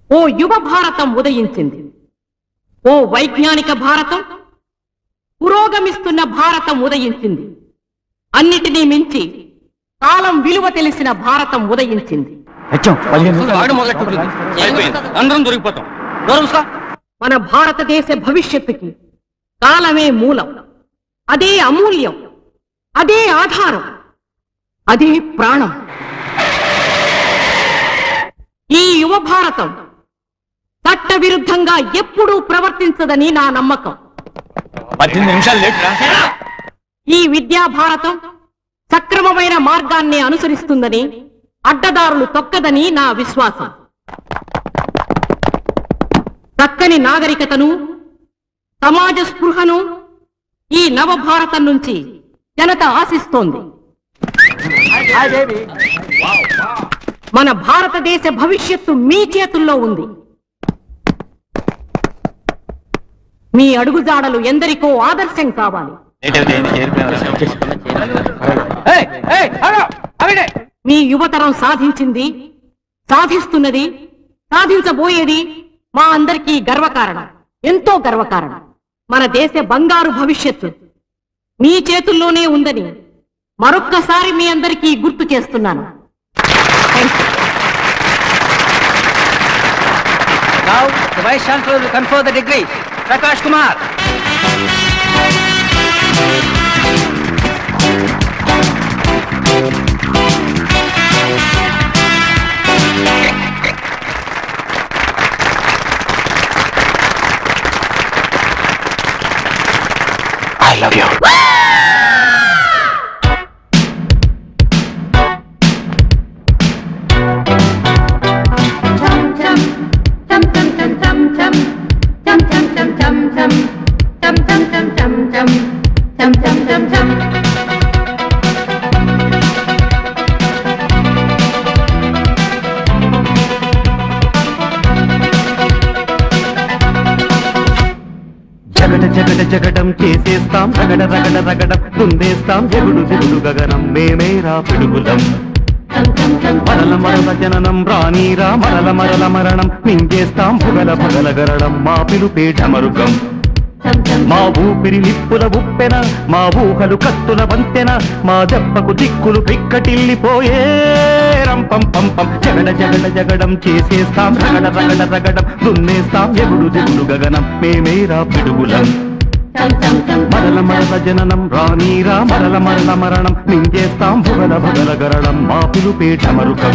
ఓ యువ భారతం ఉదయించింది ఓ వైజ్ఞానిక భారతం పురోగమిస్తున్న భారతం ఉదయించింది అన్నిటినీ మించి కాలం విలువ తెలిసిన భారతం ఉదయించింది వాడు మొదలెట్టుంది అయిపోయింది అందరం దొరికిపోతాం నోరు మూసుకో. మన భారతదేశ భవిష్యత్తుకి కాలమే మూలం అదే అమూల్యం అదే ఆధారం అదే ప్రాణం ఈ యువ భారతం చట్ట విరుద్ధంగా ఎప్పుడూ ప్రవర్తించదని నా నమ్మకం పద్దెనిమిది నిమిషాలు లేట్ రా ఈ విద్యా భారతం సక్రమమైన మార్గాన్ని అనుసరిస్తుందని అడ్డదారులు తొక్కదని నా విశ్వాసం చక్కని నాగరికతను సమాజ స్పృహను ఈ నవ భారతం నుంచి జనత ఆశిస్తోంది మన భారతదేశ భవిష్యత్తు మీ చేతుల్లో ఉంది మీ అడుగుజాడలు ఎందరికో ఆదర్శం కావాలి మీ యువతరం సాధించింది సాధిస్తున్నది సాధించబోయేది మా అందరికీ గర్వకారణం ఎంతో గర్వకారణం మన దేశ బంగారు భవిష్యత్తు మీ చేతుల్లోనే ఉందని మరొక్కసారి మీ అందరికీ గుర్తు చేస్తున్నాను Thank you. Now, the Vice Chancellor will confer the degree. Prakash Kumar. I love you. జగడ జగడ జగడం చేసేస్తాం రగడ రగడ రగడం కుందేస్తాం జగుడు జగుడు గగనం మేమేరా పిడుగులం మరల మరల జననం రానీరా మరల మరల మరణం మింగేస్తాం భుగల భగల గరడం మా పిలుపే ఢమరుగం మా ఊపిరి నిప్పుల ఉప్పెన మా ఊహలు కత్తుల వంతెన మా దెబ్బకు దిక్కులు పిక్కటిల్లిపోయే రంపం పంపం జగడ జగడ జగడం చేసేస్తాం రగడ రగడ రగడం దున్నేస్తాం ఎగుడు దిగుడు గగనం మేమేరా పిడుగులం మరల మరల జననం రానీరా మరల మరల మరణం మింగేస్తాం భుగల భగల గరడం మా పిలుపే ఢమరుకం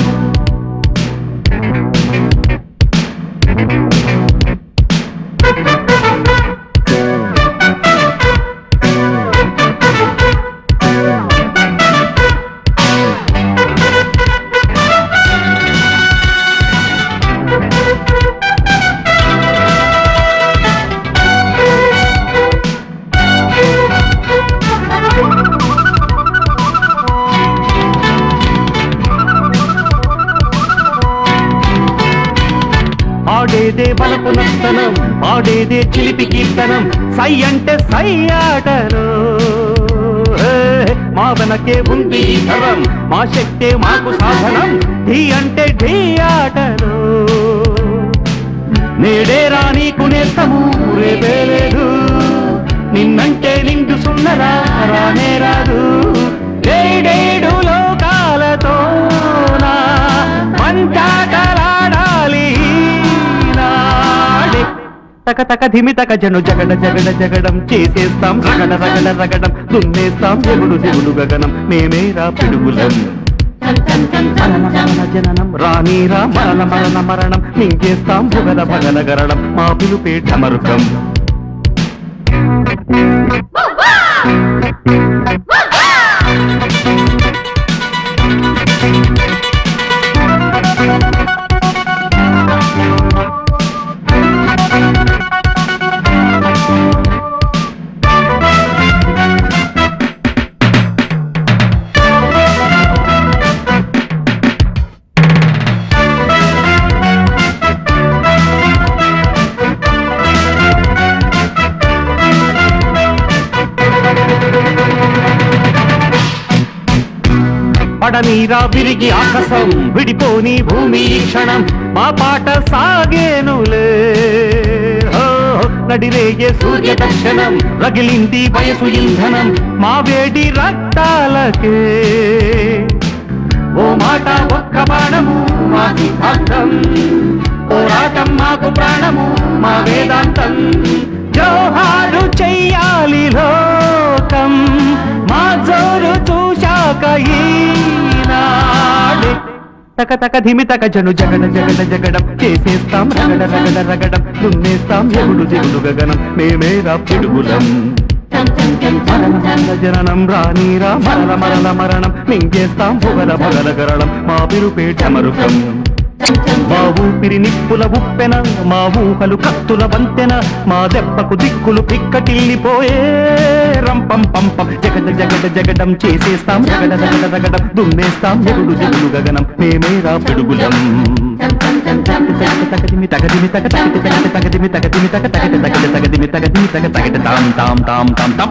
ఆడేదే బలపు నర్తనం ఆడేదే చిలిపి కీర్తనం సై అంటే సై ఆటలు హే, మా వెనకే ఉంది ఈ తరం మా శక్తే మాకు సాధనం ఢీ అంటే ఢీ ఆటలు నేడే రానీకు నేస్తము రేపే లేదు నిన్నంటే నిండు సున్నరా రానే రాదు ఏడేడు లోకాలతో మంచాటలాడాలి నాడే తక తక ధిమి తక జను జగడ జగడ జగడం చేసేస్తాం రగడ రగడ రగడం దున్నేస్తాం ఎగుడు దిగుడు గగనం మేమేరా పిడుగులం మరణ మరణ జననం రానీరా మరణ మరణ మరణం మింగేస్తాం భుగల భగల గరడం మా పిలుపే ఢమరుకం పడనీరా విరిగి ఆకాశం విడిపోని భూమి ఈ క్షణం మా పాట సాగేనులే ఓ, నడిరేగే సూర్య దర్శనం రగిలింది వయసు ఇంధనం మా వేడి రక్తాలకే ఓ మాట ఒక్క బాణము మా సిద్ధాంతం పోరాటం మాకు ప్రాణము మా వేదాంతం జోహారు చెయ్యాలి లోకం మా జోరు చూశాక ఈనాడే తక తక ధిమి తక జను జగడ జగడ జగడం చేసేస్తాం రగడ రగడ రగడం దున్నేస్తాం ఎగుడు దిగుడు గగనం మేమేరా పిడుగులం మరణ మరణ జననం రానీరా మరల మరల మరణం మింగేస్తాం పొగల పొగల గరళం మా పిరుపేట మరుకం మా ఊపిరి నిప్పుల ఉప్పెన మా ఊహలు కత్తుల వంతెన మా దెబ్బకు దిక్కులు పిక్కటిల్లిపోయే రంపం పంపం జగడ జగడ జగడం చేసేస్తాం జగడ రగడ రగడం దున్నేస్తాం ఎగుడు దిగుడు గగనం మేమేరా పిడుగులం తగదిమి తగదిమి తగ తగటి తగటి తగదిమి తగదిమి తగ తగటి తగటి తగదిమి తగదిమి తగ తగటి తాం తాం తాం తాం తాం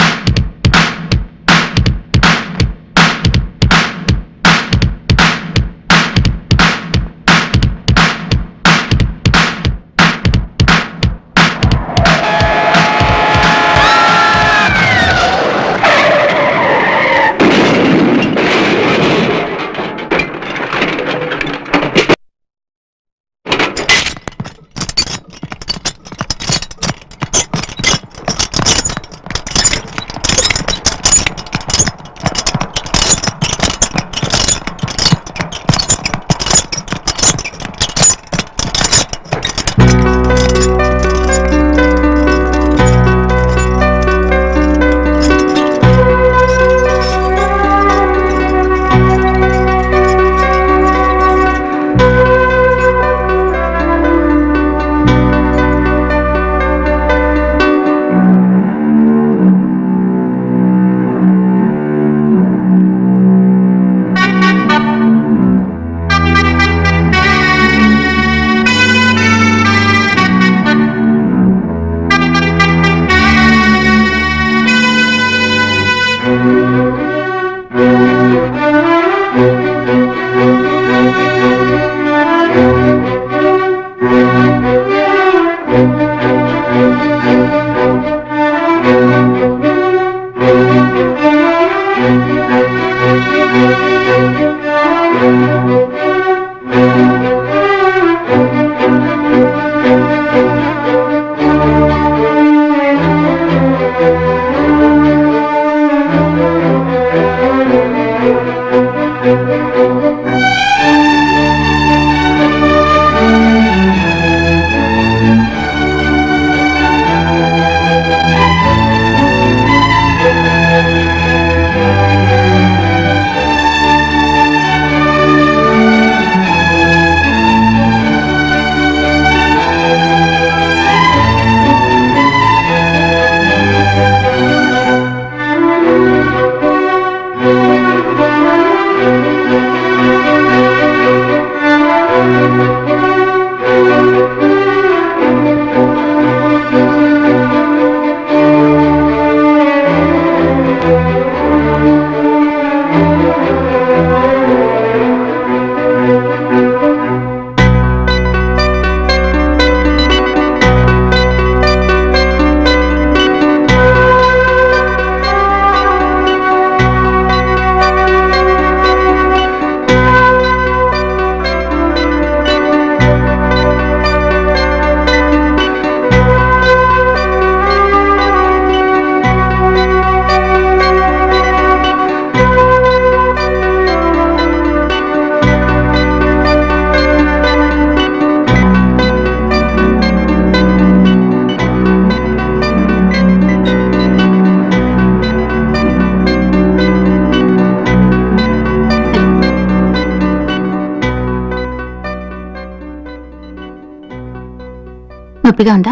నొప్పిగా ఉందా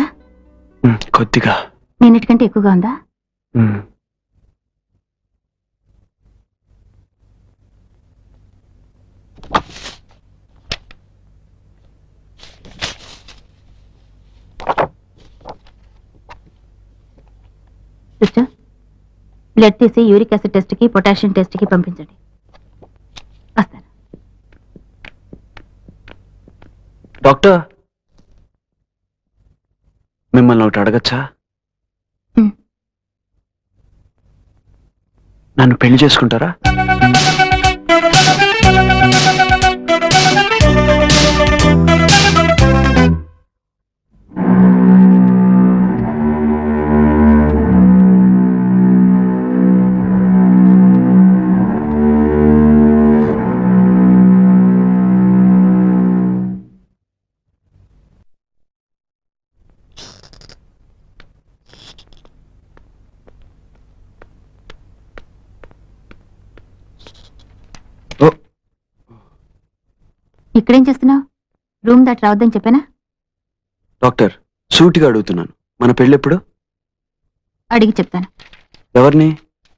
కొద్దిగా నిన్నటికంటే ఎక్కువగా ఉందా సిస్టర్ బ్లడ్ తీసి యూరిక్ యాసిడ్ టెస్ట్ కి పొటాషియం టెస్ట్ కి పంపించండి డాక్టర్ మిమ్మల్ని ఒకటి అడగచ్చా మ్. నన్ను పెళ్లి చేసుకుంటారా ఓ ఇక్కడేం చేస్తున్నావు రూమ్ దాటి రావద్దని చెప్పానా డాక్టర్ సూటిగా అడుగుతున్నాను మన పెళ్ళెప్పుడు అడిగి చెప్తాను ఎవరిని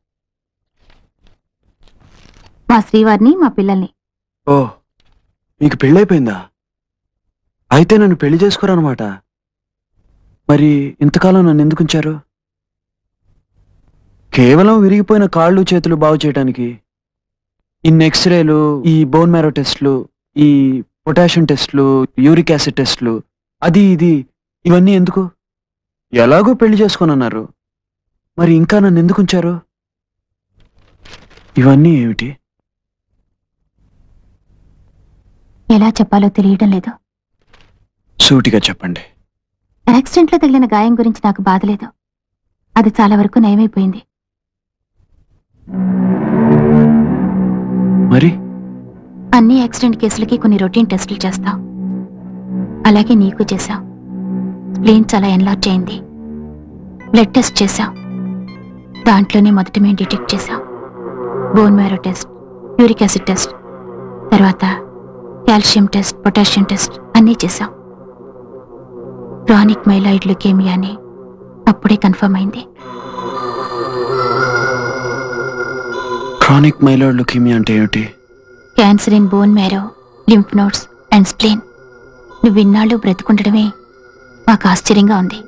మా శ్రీవారిని మా పిల్లల్ని ఓ మీకు పెళ్ళైపోయిందా అయితే నన్ను పెళ్లి చేసుకోరనమాట మరి ఇంతకాలం నన్ను ఎందుకు ఉంచారు కేవలం విరిగిపోయిన కాళ్ళు చేతులు బాగు చేయడానికి ఇన్ని ఎక్స్రేలు ఈ బోన్ మ్యారో టెస్ట్లు ఈ పొటాషియం టెస్ట్లు యూరిక్ యాసిడ్ టెస్ట్లు అది ఇది ఇవన్నీ ఎందుకు ఎలాగో పెళ్లి చేసుకోనన్నారు మరి ఇంకా నన్ను ఎందుకు ఉంచారు ఇవన్నీ ఏమిటి ఎలా చెప్పాలో తెలియడం లేదు సూటిగా చెప్పండి యాక్సిడెంట్లో తగిలిన గాయం గురించి నాకు బాధ లేదు అది చాలా వరకు నయమైపోయింది మరి అన్ని యాక్సిడెంట్ కేసులకి కొన్ని రొటీన్ టెస్టులు చేస్తాం అలాగే నీకు చేశాం స్ప్లీన్ చాలా ఎన్లార్జ్ అయింది బ్లడ్ టెస్ట్ చేశాం దాంట్లోనే మొదట మేము డిటెక్ట్ చేశాం bone marrow test uric acid test తర్వాత కాల్షియం టెస్ట్ పొటాషియం టెస్ట్ అన్నీ చేశాం క్రానిక్ మైలాయిడ్ లుకేమియా అని అప్పుడే కన్ఫర్మ్ అయింది క్రానిక్ మైలాయిడ్ లుకీమియా అంటే ఏమిటి cancer in bone marrow lymph nodes and spleen నువ్వు ఇన్నాళ్ళు బ్రతుకుండడమే మాకు ఆశ్చర్యంగా ఉంది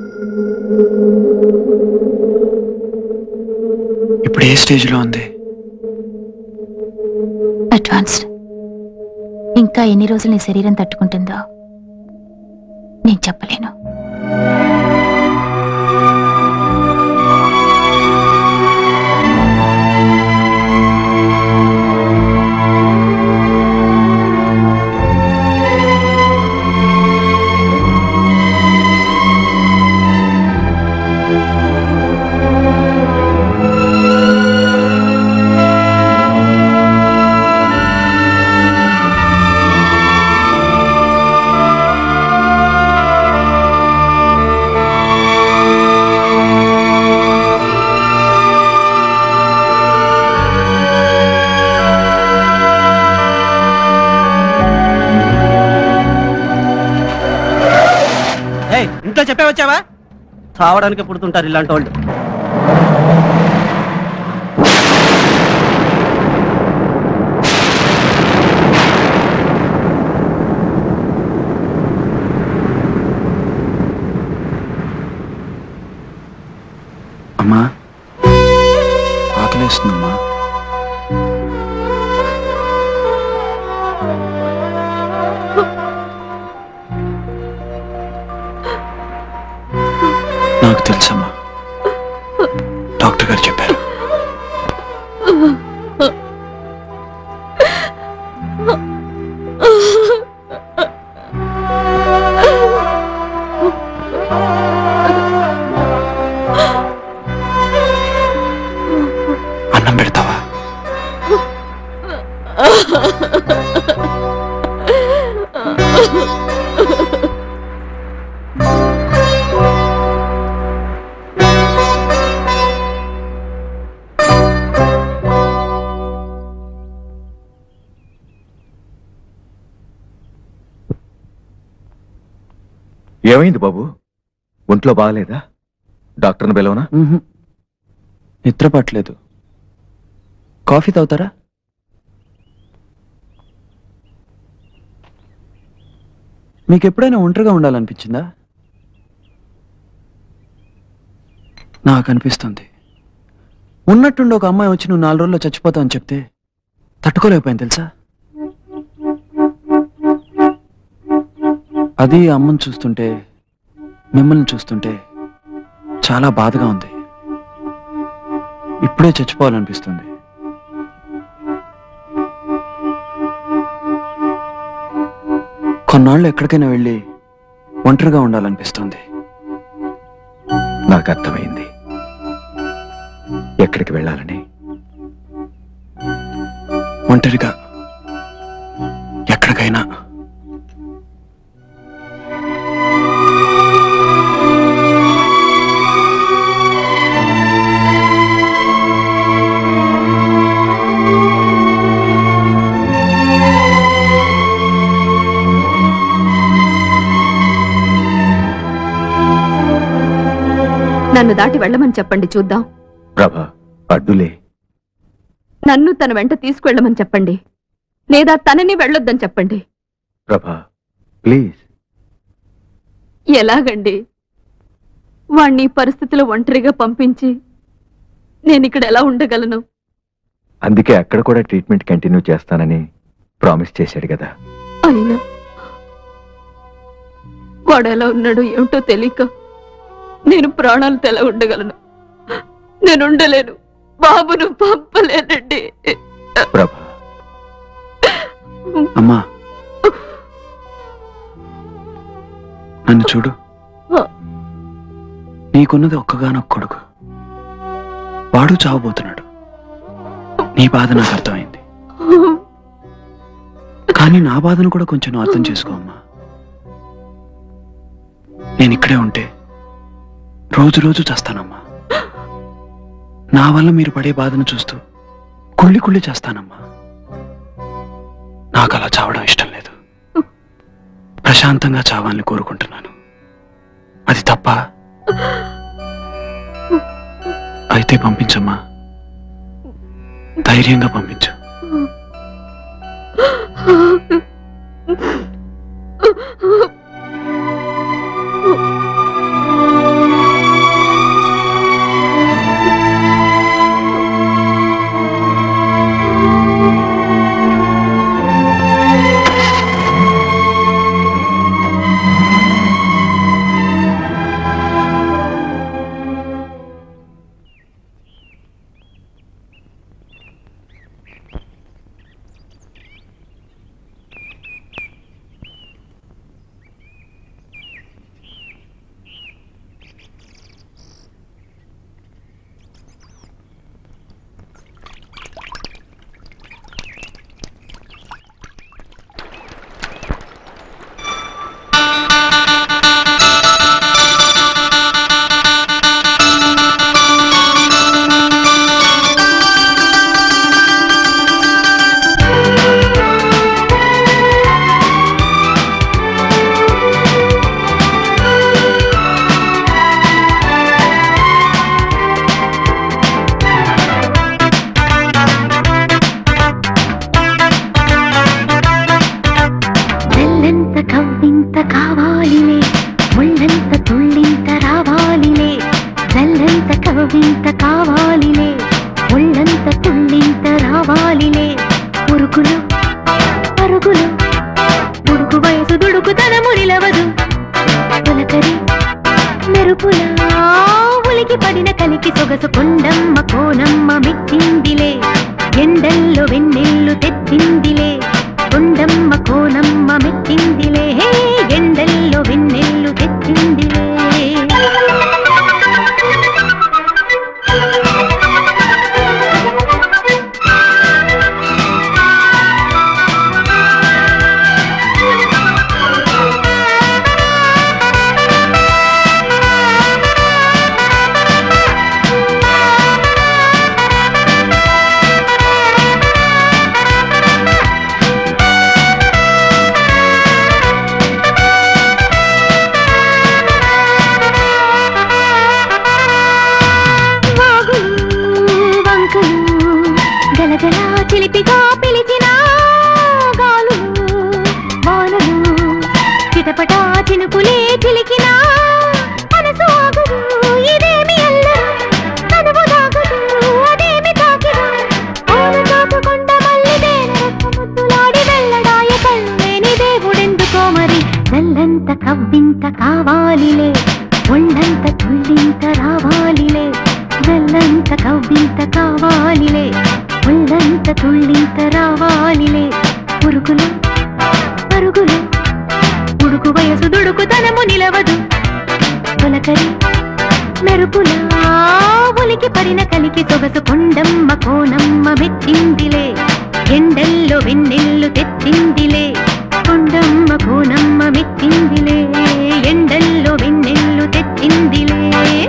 ఇప్పుడు ఏ స్టేజ్లో ఉంది అడ్వాన్స్డ్ ఇంకా ఎన్ని రోజులు నీ శరీరం తట్టుకుంటుందో నేను చెప్పలేను ఏయ్ ఇంట్లో చెప్పే వచ్చావా చావడానికి పుడుతుంటారు ఇలాంటి వాళ్ళు అమ్మా ఆకలేస్తుందమ్మా నాకు తెలుసమ్మా డాక్టర్ గారు చెప్పారు అన్నం పెడతావా ఏమైంది బాబు ఒంట్లో బాగలేదా డాక్టర్ని పిలవనా మ్మ్హ్. నిద్ర పట్టలేదు కాఫీ తాగుతారా మీకు ఎప్పుడైనా ఒంటరిగా ఉండాలనిపించిందా నాకు అనిపిస్తుంది ఉన్నట్టుండి ఒక అమ్మాయి వచ్చి నువ్వు నాలుగు రోజుల్లో చచ్చిపోతావు అని చెప్తే తట్టుకోలేకపోయాను తెలుసా అది అమ్మని చూస్తుంటే మిమ్మల్ని చూస్తుంటే చాలా బాధగా ఉంది ఇప్పుడే చచ్చిపోవాలనిపిస్తుంది కొన్నాళ్ళు ఎక్కడికైనా వెళ్ళి ఒంటరిగా ఉండాలనిపిస్తుంది నాకు అర్థమైంది ఎక్కడికి వెళ్ళాలని ఒంటరిగా ఎక్కడికైనా నన్ను దాటి వెళ్ళమని చెప్పండి చూద్దాం ప్రభా అడ్డులే నన్ను తన వెంట తీసుకువెళ్ళమని చెప్పండి లేదా తనని వెళ్ళొద్దని చెప్పండి ప్రభా ప్లీజ్ ఎలాగండి వాణ్ణి ఈ పరిస్థితిలో ఒంటరిగా పంపించి నేను ఇక్కడ ఎలా ఉండగలను అందుకే అక్కడ కూడా ట్రీట్మెంట్ కంటిన్యూ చేస్తానని ప్రామిస్ చేశాడు కదా అయినా వాడు ఎలా ఉన్నాడో ఏమిటో తెలియక నేను ప్రాణాలతో ఎలా ఉండగలను నేను ఉండలేను బాబును పంపలేనండి ప్రభా అమ్మా నన్ను చూడు నీకున్నది ఒక్కగానొక్క కొడుకు వాడు చావబోతున్నాడు నీ బాధ నాకు అర్థమైంది కానీ నా బాధను కూడా కొంచెం నువ్వు అర్థం చేసుకో అమ్మా నేను ఇక్కడే ఉంటే రోజు రోజు చేస్తానమ్మా నా వల్ల మీరు పడే బాధను చూస్తూ కుళ్ళి కుళ్ళి చేస్తానమ్మా నాకు అలా చావడం ఇష్టం లేదు ప్రశాంతంగా చావాలని కోరుకుంటున్నాను అది తప్ప అయితే పంపించమ్మా ధైర్యంగా పంపించు తెల్లంత కవ్వింత కావాలిలే ముళ్ళంత తుళ్ళింత రావాలిలే తెల్లంత కవ్వింత కావాలిలే ముళ్ళంత తుళ్ళింత రావాలిలే పురుగులు పరుగులు పురుగు వయసు దుడుకుతనము నిలవదు తొలకరి మెరుపులా ఉలికి పడిన కలికి సొగసు కొండమ్మ కోనమ్మ మెచ్చిందిలే ఎండల్లో వెన్నెల్లు తెచ్చిందిలే కొండమ్మ కోనమ్మ మెచ్చిందిలే హే ఎండల్లో వెన్నెల్లు తెచ్చిందిలే వాగులు వంకలు గలగల చిలిపిగా పిలిచిన గాలులు వానలు చిటపట చినుకులే చిలికిన మనసు ఆగదు ఇదేమి అల్లరు తనువు దాగదు అదేమి తాకిన ఆన తాకకొండ మల్లి దేన రసముద్దులాడి వెళ్ళడాయ కళ్ళు లేని దేవుడెందుకో మరి నల్లంత కావాలిలే ఒళ్ళంత తుళ్ళింత రావాలిలే వెళ్ళంత కవ్వింత కావాలిలే ఒళ్ళంత తుళ్ళింత రావాలిలే పురుగులు పరుగులు ఉడుకు వయసు దుడుకుతనము నిలవదు తొలకరి మెరుపులా ఉలికి పరిన కలికి సొగసు కొండమ్మ కోనమ్మ మెచ్చిందిలే ఎండల్లో వెన్నెల్లు తెచ్చిందిలే కొండమ్మ కోనమ్మ మెచ్చిందిలే ఎండల్లో వెన్నెల్లు తెచ్చిందిలే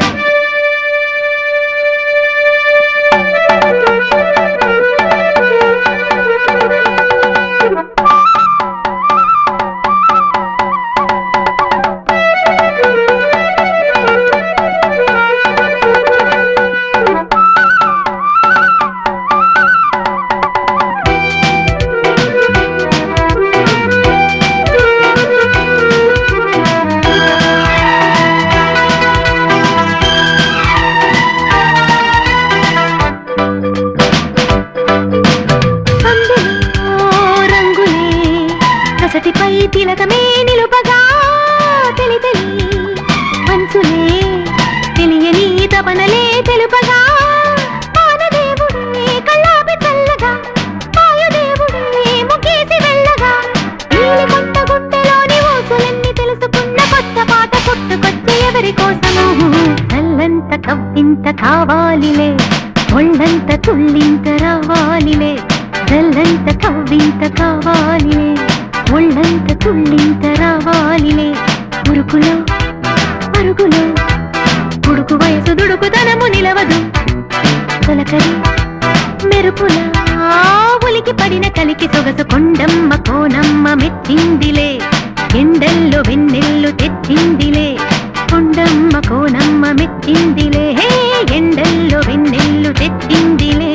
అందులో రంగులే కసటిపై తిలకమే నిలుపగా తెలి తెలి మంచులే తెలియని తపనలే తెలుపగా వానదేవుడే కళ్ళాపి చల్లగా వాయుదేవుడే ముఖేసి వెళ్ళగా నీలి కొంట గుండెలోని ఊసులన్నీ తెలుసుకున్న కొత్త పాట పుట్టుకొచ్చే ఎవరి కోసము చల్లంత కవ్వింత కావాలిలే ఒళ్ళంత తుళ్ళింత రావాలిలే చల్లంత కవ్వింత కావాలిలే ఒళ్ళంత తుళ్ళింత రావాలిలే ఉరుకులో పరుగులో ఉడుకు వయసు దుడుకుతనము నిలవదు తొలకరి మెరుపులా ఉలికి పడిన కలికి సొగసు కొండమ్మ కోనమ్మ మెచ్చిందిలే ఎండల్లో వెన్నెల్లు తెచ్చిందిలే కొండమ్మ కోనమ్మ మెచ్చిందిలే హే ఎండల్లో వెన్నెల్లు తెచ్చిందిలే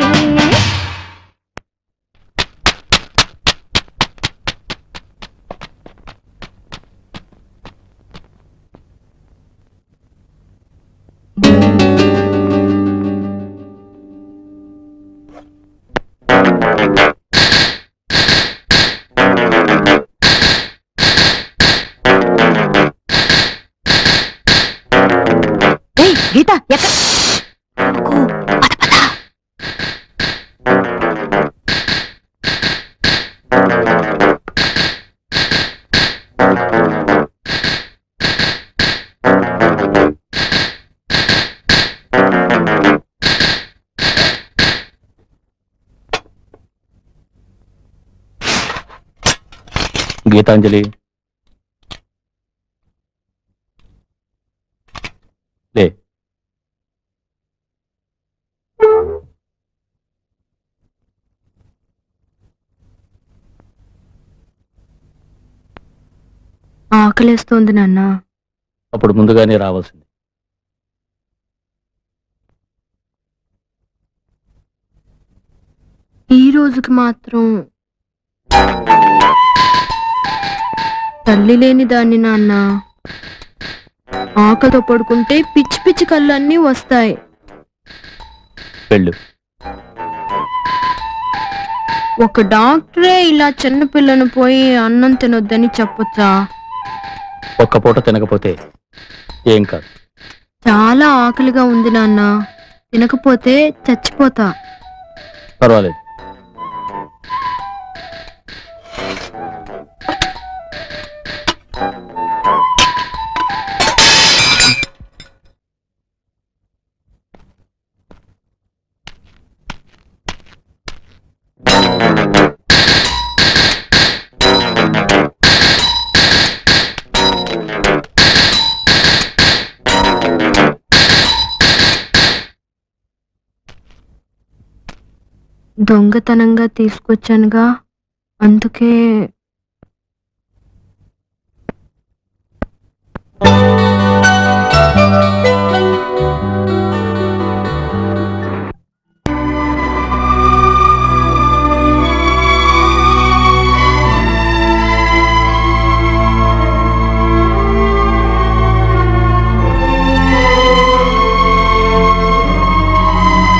ఏయ్ గీత ఎక్కడ గీతాంజలి లే ఆకలేస్తోంది నాన్న అప్పుడు ముందుగానే రావాల్సింది ఈ రోజుకి మాత్రం తల్లి లేని దాన్ని నాన్న ఆకలితో పడుకుంటే పిచ్చి పిచ్చి కళ్ళు అన్నీ వస్తాయి వెళ్ళు ఒక డాక్టరే ఇలా చిన్న పిల్లను పోయి అన్నం తినొద్దని చెప్పొచ్చా ఒక్క పూట తినకపోతే ఏం కాదు చాలా ఆకలిగా ఉంది నాన్న తినకపోతే చచ్చిపోతా పర్వాలేదు దొంగతనంగా తీసుకొచ్చానుగా అందుకే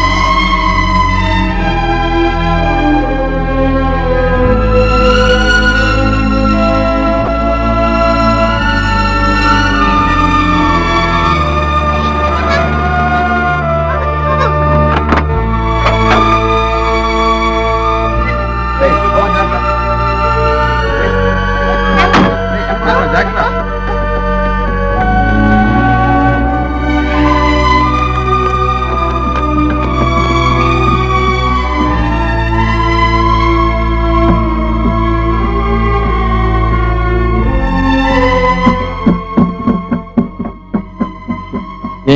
ఆ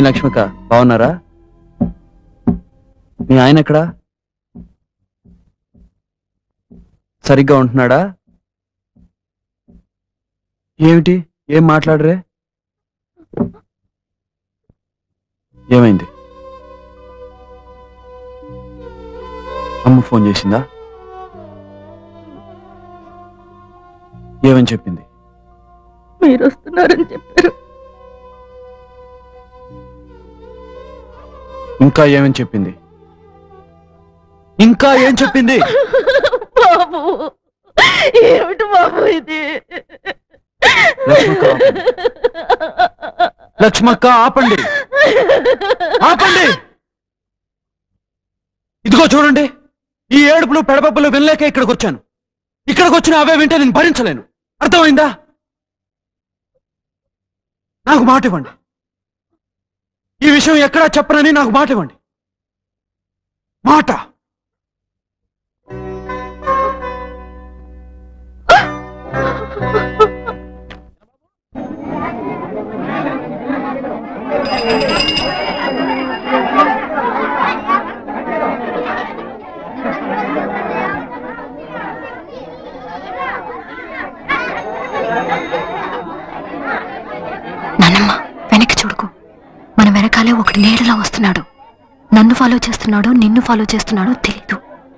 ఏం లక్ష్మిక బాగున్నారా మీ ఆయన ఎక్కడా సరిగ్గా ఉంటున్నాడా ఏమిటి ఏం మాట్లాడరే ఏమైంది అమ్మ ఫోన్ చేసిందా ఏమని చెప్పింది మీరు వస్తున్నారని చెప్పారు ఇంకా ఏమని చెప్పింది ఇంకా ఏం చెప్పింది బాబు ఏమిటి బాబు ఇది లక్ష్మక్క లక్ష్మక్క ఆపండి ఆపండి ఇదిగో చూడండి ఈ ఏడుపులు పెడపప్పులు వినలేక ఇక్కడికి వచ్చాను ఇక్కడికి వచ్చిన అవే వింటే నేను భరించలేను అర్థమైందా నాకు మాట ఇవ్వండి ఈ విషయం ఎక్కడా చెప్పనని నాకు మాట ఇవ్వండి మాట నానమ్మ వెనక్కి చూడుకు మన వెనకాలే ఒకటి నీడలా వస్తున్నాడు నన్ను ఫాలో చేస్తున్నాడో నిన్ను ఫాలో చేస్తున్నాడో తెలీదు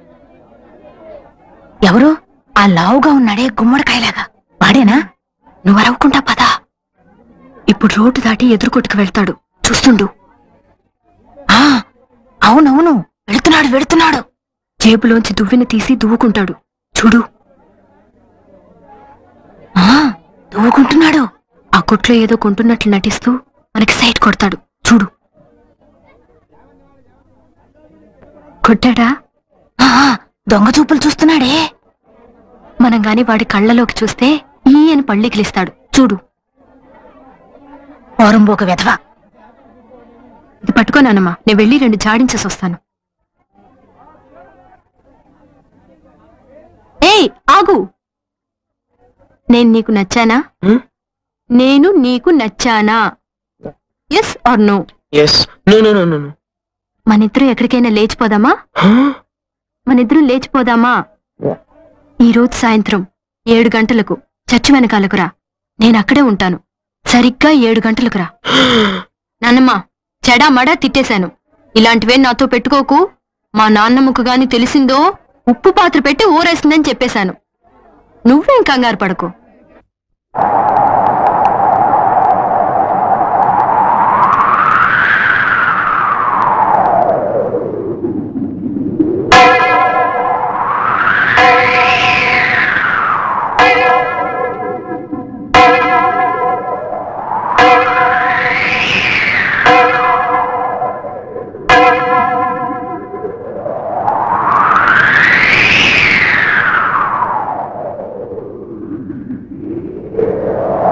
ఎవరు ఆ లావుగా ఉన్నాడే గుమ్మడికాయలాగా వాడేనా నువ్వు అరవకుండా పదా ఇప్పుడు రోడ్డు దాటి ఎదురుకొట్టుకు వెళ్తాడు చూస్తుండు ఆ అవునవును వెళుతున్నాడు వెళుతున్నాడు జేబులోంచి దువ్విని తీసి దువ్వుకుంటాడు చూడు ఆ దువ్వుకుంటున్నాడు ఆ కొట్లో ఏదో కొంటున్నట్లు నటిస్తూ మనకి సైట్ కొడతాడు చూడు కొట్టాడా ఆ, దొంగ చూపులు చూస్తున్నాడే మనం గాని వాడి కళ్ళలోకి చూస్తే ఈ అని పళ్ళికిలిస్తాడు చూడు పోరంబోక వెధవ ఇది పట్టుకోనానమ్మా నేను వెళ్ళి రెండు జాడించేసి వస్తాను ఏయ్ ఆగు నేను నీకు నచ్చానా నేను నీకు నచ్చానా yes or no yes no no no no మనిద్దరం ఎక్కడికైనా లేచిపోదామా మనిద్దరం లేచిపోదామా ఈ రోజు సాయంత్రం ఏడు గంటలకు చర్చి వెనకాలకు రా నేను అక్కడే ఉంటాను సరిగ్గా ఏడు గంటలకు రా నాన్నమ్మ చెడా మడా తిట్టేశాను ఇలాంటివే నాతో పెట్టుకోకు మా నాన్నమ్మకు గాని తెలిసిందో ఉప్పు పాత్ర పెట్టి ఊరేస్తుందని చెప్పేశాను నువ్వేం కంగారు పడకు ఆ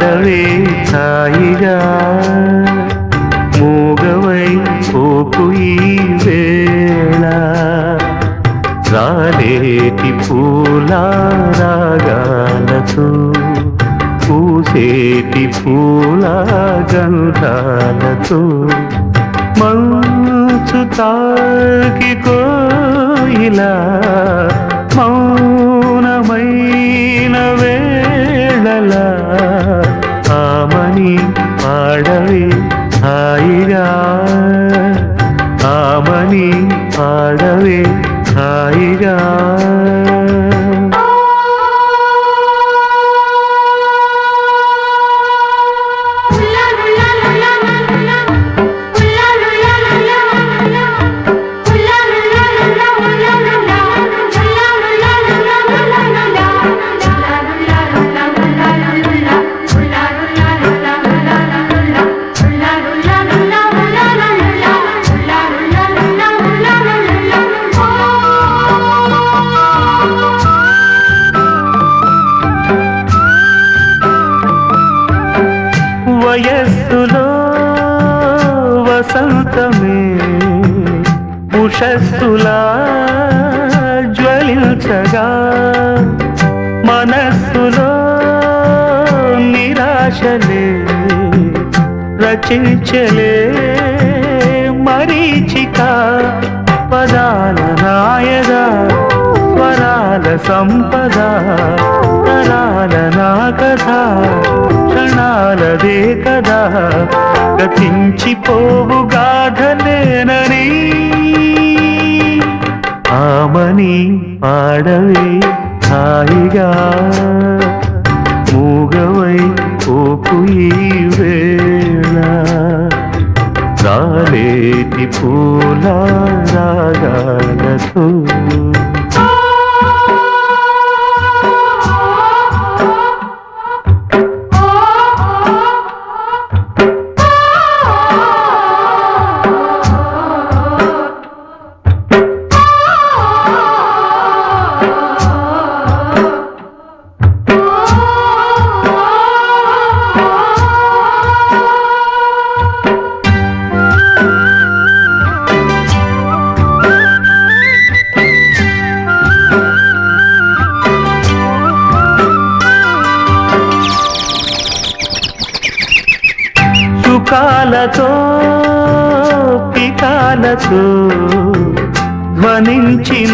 పాడవే హాయిగా మూగవై పోకు ఈ వేళ రాలేటి పూల రాగాలతో పూసేటి పూల గంధాలతో మంచు తాకి కోయిలా మౌనమైన వేళలా ఆమని పాడవే హాయిగా ఆమని పాడవే హాయిగా వయస్సులో వసంతమే ఉషస్సులా జ్వలించగా మనస్సులో నిరాశలే రచించలే మరీచిక పదాల నాయగా స్వరాల సంపద తరాల నా కథ క్షణాలదే కదా గతించిపోవు గాథనేనని ఆమని పాడవే హాయిగా మూగవై పోకు ఈ వేళ రాలేటి పూల రాగాలతో సుఖాలతో పికాలతో ధ్వనించిన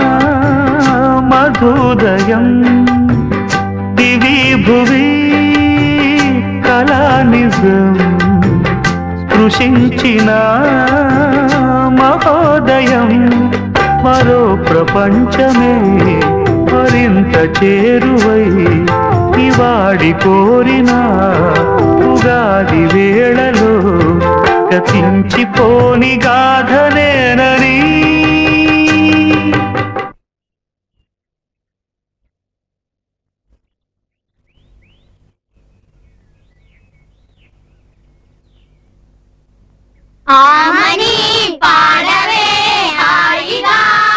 మధుదయం దివి భువి కళానిజం స్పృశించిన మహోదయం మరో ప్రపంచమే మరింత చేరువై ఇవాడి కోరిన ఉగాది వేళలో గతించిపోని గాథనేనని ఆమని పాడవే హాయిగా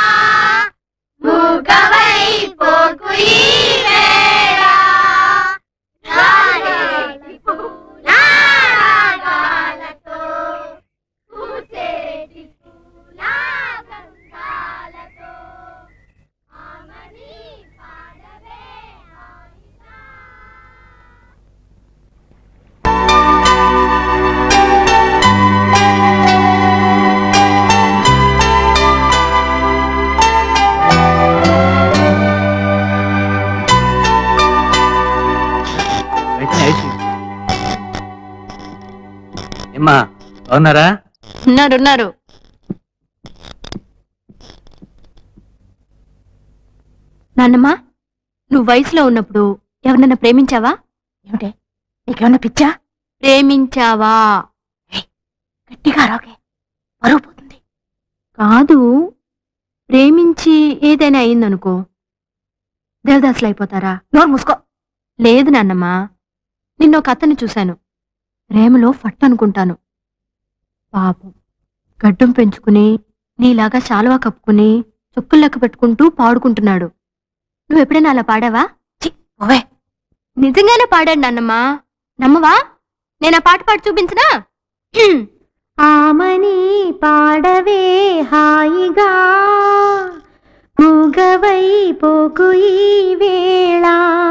మూగవై పోకు ఈ వేళ రాలేటి పూల రాగాలతో పూసేటి పూల గంధాలతో ఆమని పాడవే హాయిగా ఏమ్మా బాగున్నారా ఉన్నారు ఉన్నారు నాన్నమ్మ నువ్వు వయసులో ఉన్నప్పుడు ఎవరన్నా ప్రేమించావా ఏమిటే నీకేమన్నా పిచ్చా ప్రేమించావా గట్టిగా రాకే పరువు పోతుంది కాదు ప్రేమించి ఏదైనా అయిందనుకో దేవదాసులు అయిపోతారా నోరు మూసుకో లేదు నాన్నమ్మ నిన్న ఒక అతన్ని చూశాను ప్రేమలో ఫట్ అనుకుంటాను పాపం గడ్డం పెంచుకుని నీలాగా శాలువా కప్పుకుని చుక్కలు లెక్క పెట్టుకుంటూ పాడుకుంటున్నాడు నువ్వు ఎప్పుడైనా అలా పాడావా చి, ఓవే నిజంగానే పాడాడు నాన్నమ్మ నమ్మవా నేను ఆ పాట పాడి చూపించనా ఆమని పాడవే హాయిగా మూగవై పోకు ఈ వేళ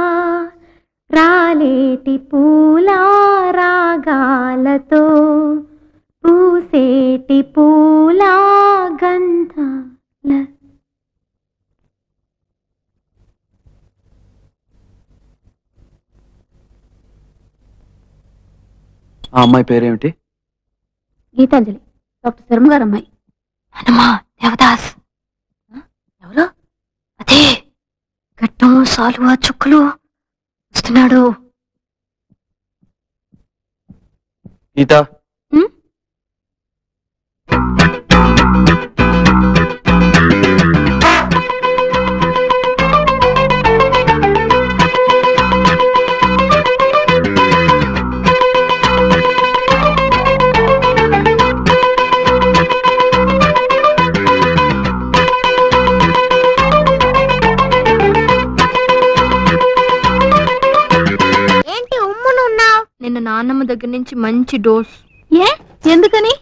రాలేటి పూల రాగాలతో పూసేటి పూల గంధాల ఆ అమ్మాయి పేరేమిటి గీతాంజలి డాక్టర్ శర్మ గారు అమ్మాయి హనుమా దేవదాస్ ఎవరు అదే గట్టము సాలువా చుక్కలు వస్తున్నాడు గీత ఏంటి ఉమ్మునున్నావు నిన్న నాన్నమ్మ దగ్గర నుంచి మంచి డోస్ ఏ ఎందుకని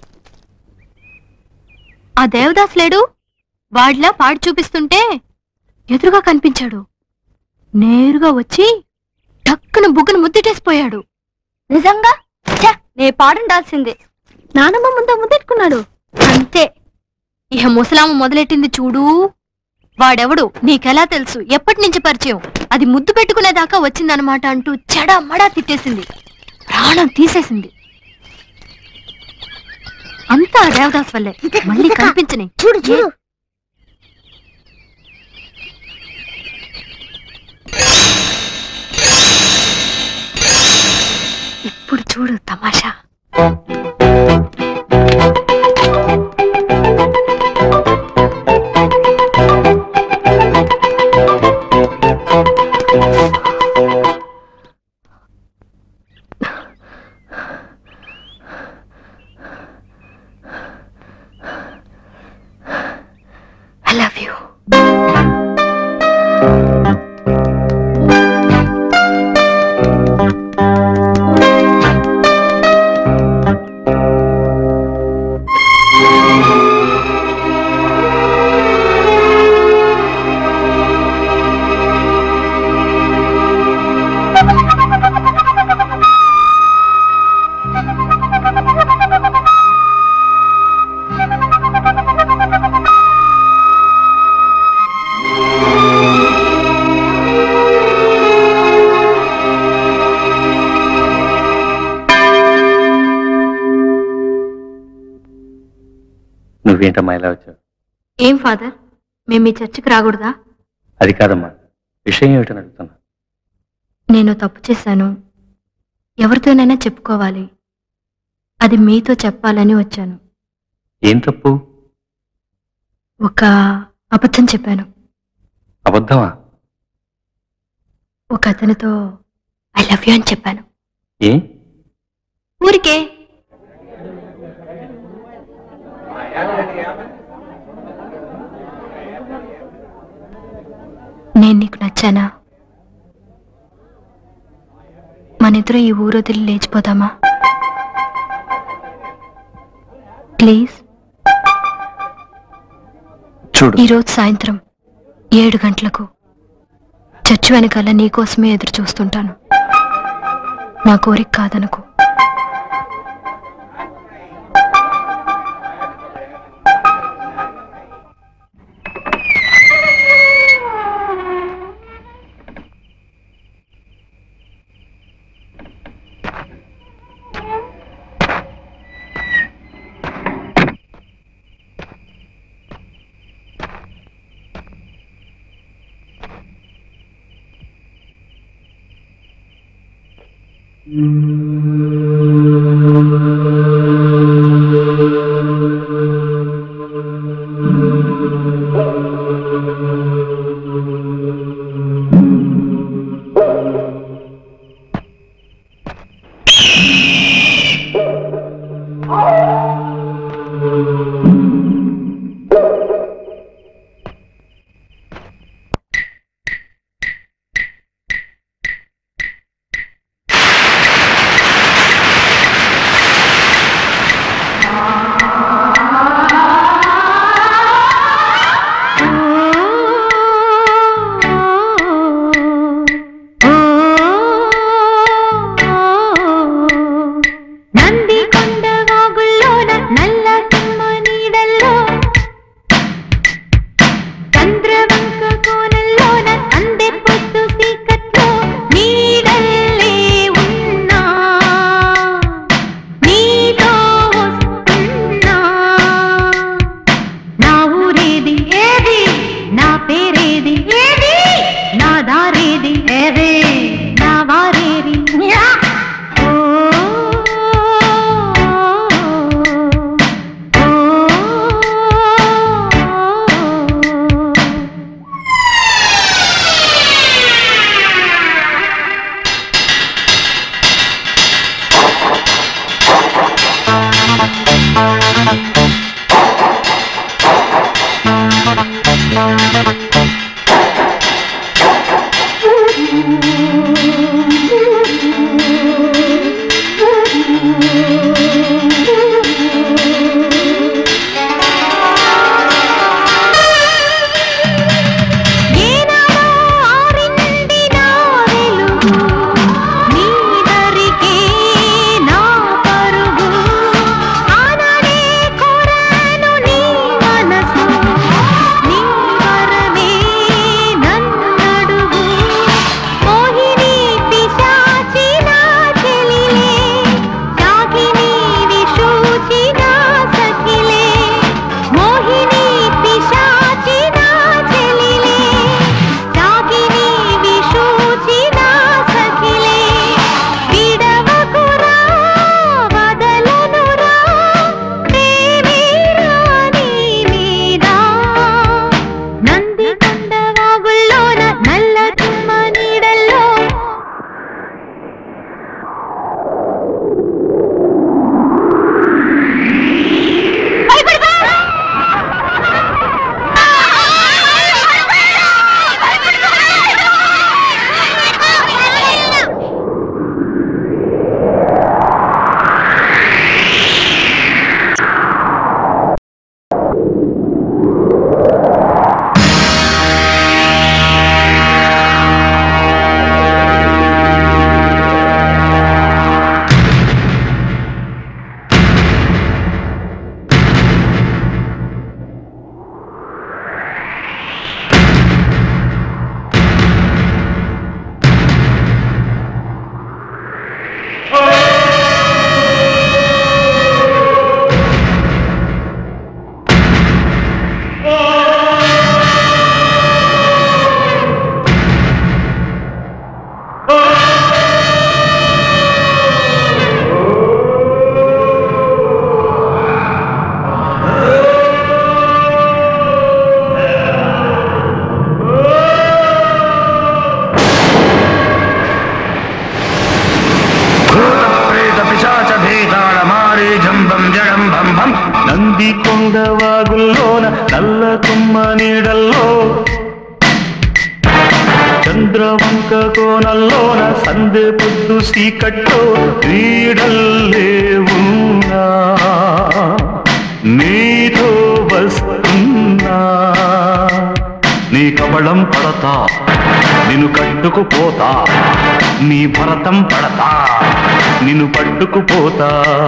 ఆ దేవదాస్ లేడు వాడిలా పాడి చూపిస్తుంటే ఎదురుగా కనిపించాడు నేరుగా వచ్చి టక్కున బుగ్గను ముద్దెట్టేసిపోయాడు నిజంగా ఛ, నే పాడుండాల్సిందే నానమ్మ ముందు ముద్దెట్టుకున్నాడు అంతే ఇహ ముసలామ మొదలెట్టింది చూడు వాడెవడు నీకెలా తెలుసు ఎప్పటి నుంచి పరిచయం అది ముద్దు పెట్టుకునేదాకా వచ్చిందనమాట అంటూ చెడా మడా తిట్టేసింది ప్రాణం తీసేసింది అంతా ఆ దేవదాస్ వల్లే మళ్ళీ కనిపించని చూడు చూడు ఇప్పుడు చూడు తమాషా ఐ లవ్ యూ నువ్వేంటమ్మా ఇలా వచ్చావు ఏం ఫాదర్ మేము మీ చర్చికి రాకూడదా అది కాదమ్మా విషయం ఏమిటని అడుగుతున్నా నేను తప్పు చేశాను ఎవరితోనైనా చెప్పుకోవాలి అది మీతో చెప్పాలని వచ్చాను ఏం తప్పు ఒక అబద్ధం చెప్పాను అబద్ధమా ఒక అతనితో ఐ లవ్ యూ అని చెప్పాను ఏ ఊరికే నేను నీకు నచ్చానా మనిద్దరం ఈ ఊరు వదిలి లేచిపోదామా ప్లీజ్ చూడు ఈరోజు సాయంత్రం ఏడు గంటలకు చర్చి వెనకాల నీకోసమే ఎదురు చూస్తుంటాను నా కోరిక కాదనుకో ఏనాడో ఆరింది నా వెలుగు నీదరికే నా పరుగు ఆనాడే కోరాను నీ మనసు నీ వరమే నన్నడుగు మోహిని పిశాచి నా చెలిలే శాకిని విశూచి నా సఖిలే మోహిని పిశాచి నా చెలిలే శాకిని విశూచి నా సఖిలే విడవకురా వదలనురా ప్రేమేరా నీ మీద నంది కొండ వాగుల్లోన నల్ల తుమ్మ నీడల్లో నంది కొండ వాగుల్లోన నల్ల తుమ్మ నీడల్లో చంద్రవంక కోనల్లోన సందె పొద్దు సీకట్టో నీడల్లే ఉన్నా నీతో వస్తున్నా నీ కబళం పడతా నిన్ను కట్టుకుపోతా నీ భరతం పడతా నిన్ను పట్టుకుపోతా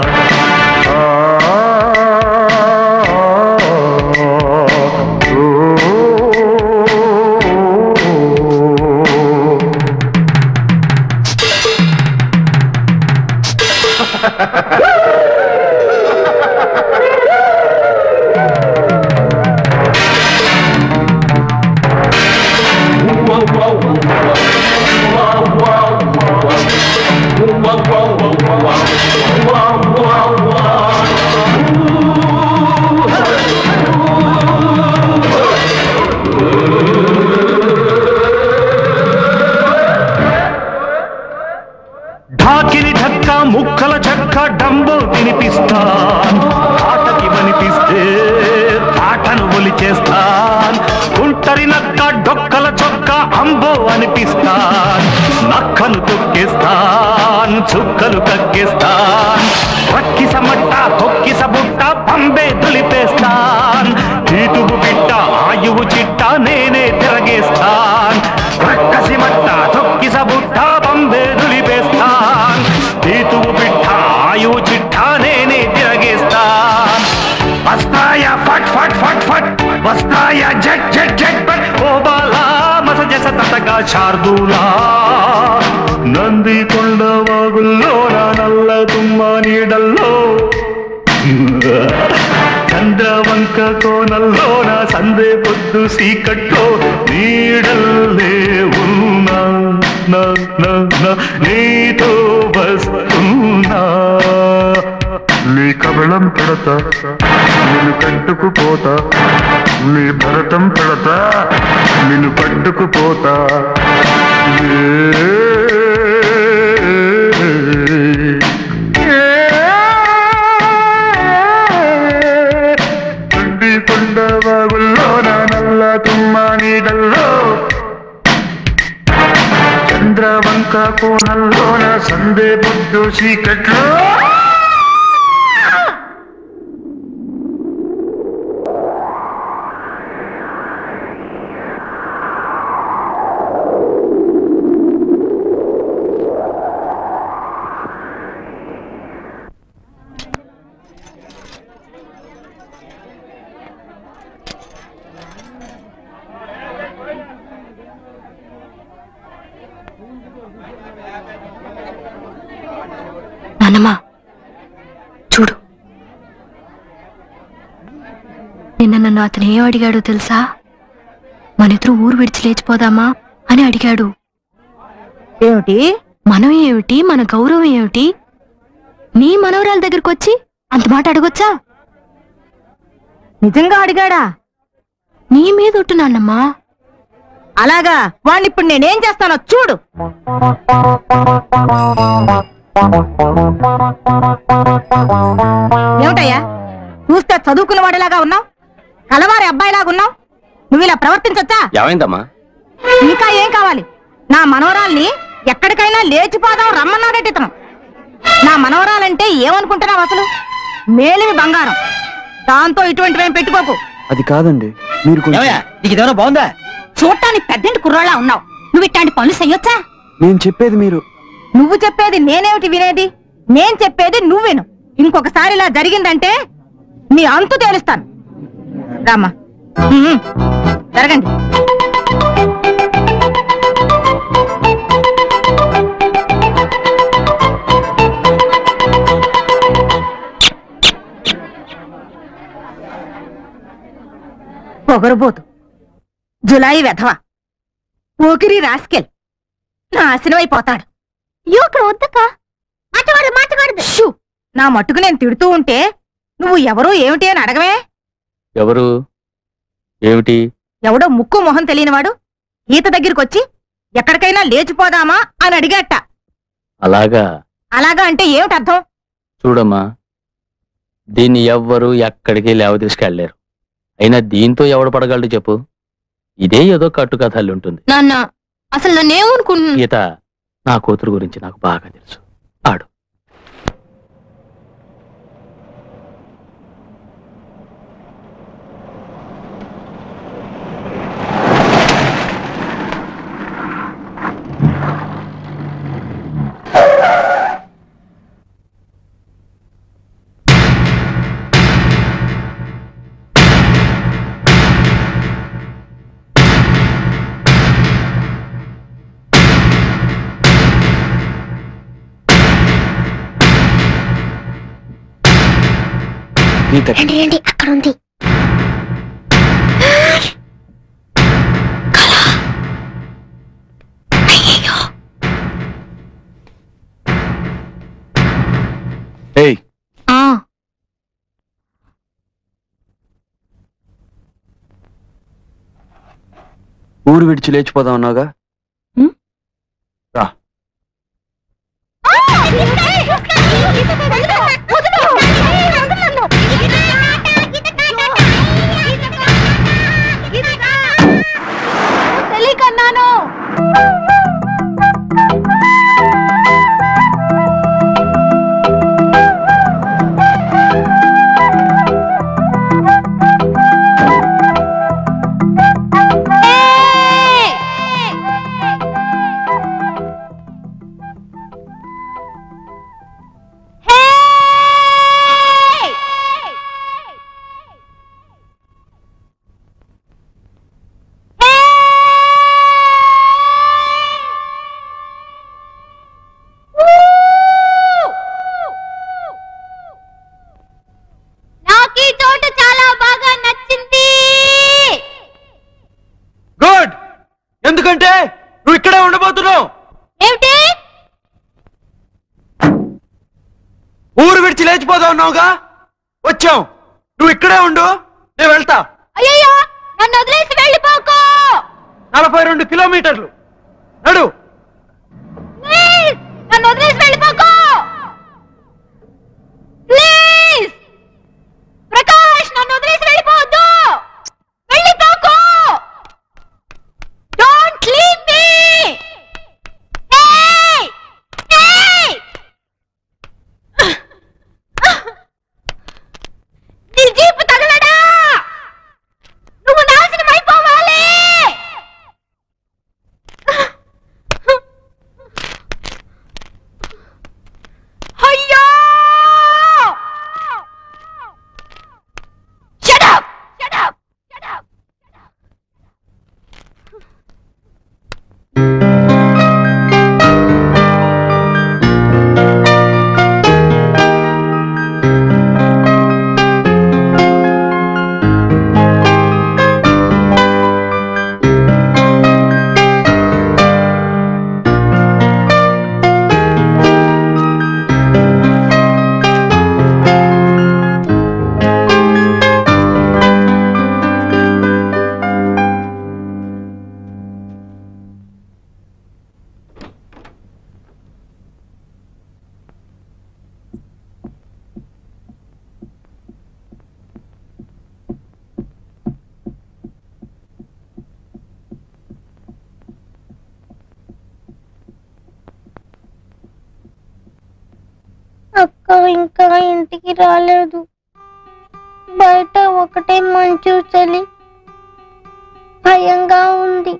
ఢాకిని ఢక్క ముక్కల చెక్క డంబో వినిపిస్తాన్ ఆటకి వనిపిస్తే ఆటను ఒలిచేస్తాన్ ఒంటరి నక్క డొక్కల చొక్క అంబో అనిపిస్తాన్ నక్కను తొక్కేస్తాన్ చుక్కలు కక్కేస్తాన్ రక్కిస మట్ట తొక్కిస బుట్ట పంబే దులిపేస్తాన్ తీతువు బిట్ట ఆయువు చిట్ట నేనే తిరగేస్తాన్ రక్కసి మట్ట తొక్కిస బుట్ట పంబే దులిపేస్తాన్ తీతువు బిట్ట ఆయువు చిట్ట నేనే తిరగేస్తాన్ వస్తాయా ఫట్ ఫట్ ఫట్ ఫట్ వస్తాయా జట్ జట్ జట్ బట్ ఓ బాలా మసజస తతగా శార్దూలా నంది కొండ వాగుల్లోన నల్ల తుమ్మ నీడల్లో చంద్రవంక కోనల్లోన సందే పొద్దు సీకట్లో నీడల్లే ఉన్నా నా, నా, నా, నీతో వస్తున్నా నీ కబళం పెడతా నేను కట్టుకుపోతా నీ భరతం పెడతా నిన్ను పట్టుకుపోతా తుండి కొండ వాగుల్లో నా నల్ల తుమ్మ నీడల్లో చంద్రవంక కోణంలోన సందే పొద్దు చీకట్లో నాన్నమ్మా చూడు నిన్న నన్ను అతను ఏం అడిగాడో తెలుసా మనిద్దరు ఊరు విడిచి లేచిపోదామా అని అడిగాడు ఏమిటి మనం ఏమిటి మన గౌరవం ఏమిటి నీ మనవరాల దగ్గరకు వచ్చి అంత మాట అడగొచ్చా నిజంగా అడిగాడా నీ మీద ఒట్టు నాన్నమ్మా అలాగా వాణ్ణి ఇప్పుడు నేనేం చేస్తానో చూడు ఏమిటయ్యా చూస్తే చదువుకున్న వాడిలాగా ఉన్నావు కలవారి అబ్బాయిలాగా ఉన్నావు నువ్వు ఇలా ప్రవర్తించొచ్చా ఏమైందమ్మా ఇంకా ఏం కావాలి నా మనవరాల్ని ఎక్కడికైనా లేచిపోదాం రమ్మన్నాడట ఇతను నా మనవరాలంటే ఏమనుకుంటున్నావు అసలు మేలిమి బంగారం దాంతో ఇటువంటివేం పెట్టుకోకు అది కాదండి మీరు కొంచెం నీకు ఇదేమైనా బాగుందా చూడటానికి పెద్దంటి కుర్రాళ్ళ ఉన్నావు నువ్వు ఇట్లాంటి పనులు చెయ్యొచ్చా నేను చెప్పేది మీరు నువ్వు చెప్పేది నేనేమిటి వినేది నేను చెప్పేది నువ్వు విను ఇంకొకసారి ఇలా జరిగిందంటే నీ అంతు తేలుస్తాను రామ్మా ఉమ్మ్. జరగండి పొగరబోతు జులాయి వెధవ పోకిరి రాస్కెల్ నాశనమైపోతాడు ఇక్కడ వద్దక మాటవాడు మాటవాడు షూ నా మట్టుకు నేను తిడుతూ ఉంటే నువ్వు ఎవరో ఏమిటి అని అడగవే ఎవరు ఏమిటి ఎవడో ముక్కు మొహం తెలియనివాడు ఈత దగ్గరికి వచ్చి ఎక్కడికైనా లేచిపోదామా అని అడిగాట అలాగా అలాగా అంటే ఏమిటి అర్థం చూడమ్మా దీన్ని ఎవ్వరు ఎక్కడికి లేవ తీసుకెళ్లేరు అయినా దీంతో ఎవడు పడగలడు చెప్పు ఇదే ఏదో కట్టుకథలు ఉంటుంది నాన్న అసలు నన్నేమనుకుంటున్నా గీత నా కూతురు గురించి నాకు బాగా తెలుసు ఆడు గీత రండి రండి అక్కడ ఉంది ఏయ్ ఆ ఊరు విడిచి లేచిపోదాం అన్నాగా రా తెలియకన్నాను నాకు ఈ చోటు చాలా బాగా నచ్చింది గుడ్ ఎందుకంటే నువ్వు ఇక్కడే ఉండబోతున్నావు ఏమిటి ఊరు విడిచి లేచిపోదాం అన్నావుగా వచ్చాం నువ్వు ఇక్కడే ఉండు నేను వెళ్తా అయ్యయ్యో నన్ను వదిలేసి వెళ్ళిపోకు నలభై రెండు కిలోమీటర్లు నడు ప్లీజ్ నన్ను వదిలేసి వెళ్ళిపోకు ప్లీజ్ ప్రకాష్ నన్ను వదిలేసి వెళ్ళిపోవద్దు వెళ్ళిపోకు ఇంకా ఇంటికి రాలేదు బయట ఒకటే మంచు చలి భయంగా ఉంది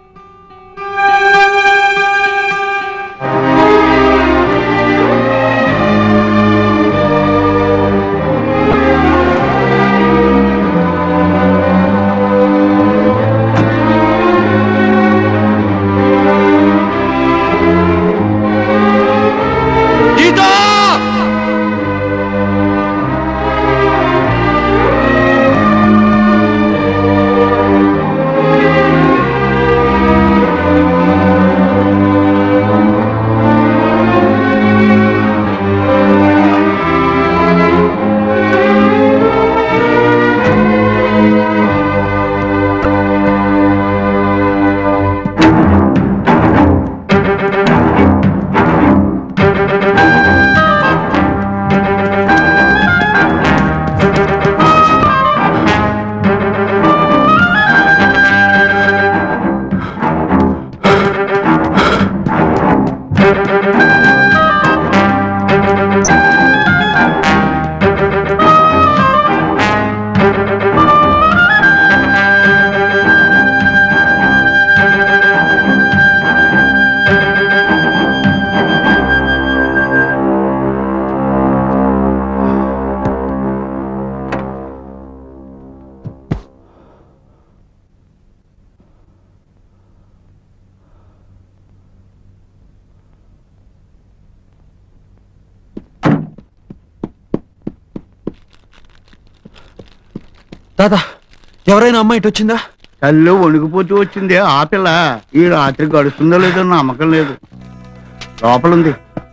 దాదా ఎవరైనా అమ్మాయి ఇటు వచ్చిందా కళ్ళు వణికిపోతూ వచ్చింది ఆ పిల్ల ఈ రాత్రి గడుస్తుందో లేదో నమ్మకం లేదు లోపలుంది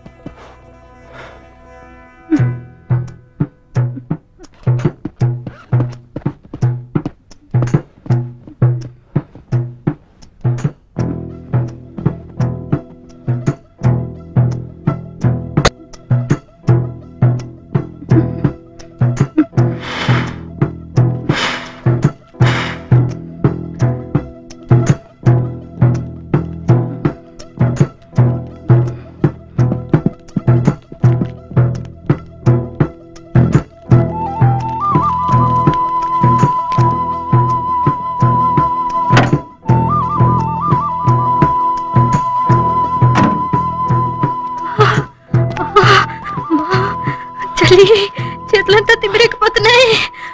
చలి చేతులంతా తిమ్మిరెక్కిపోతున్నాయి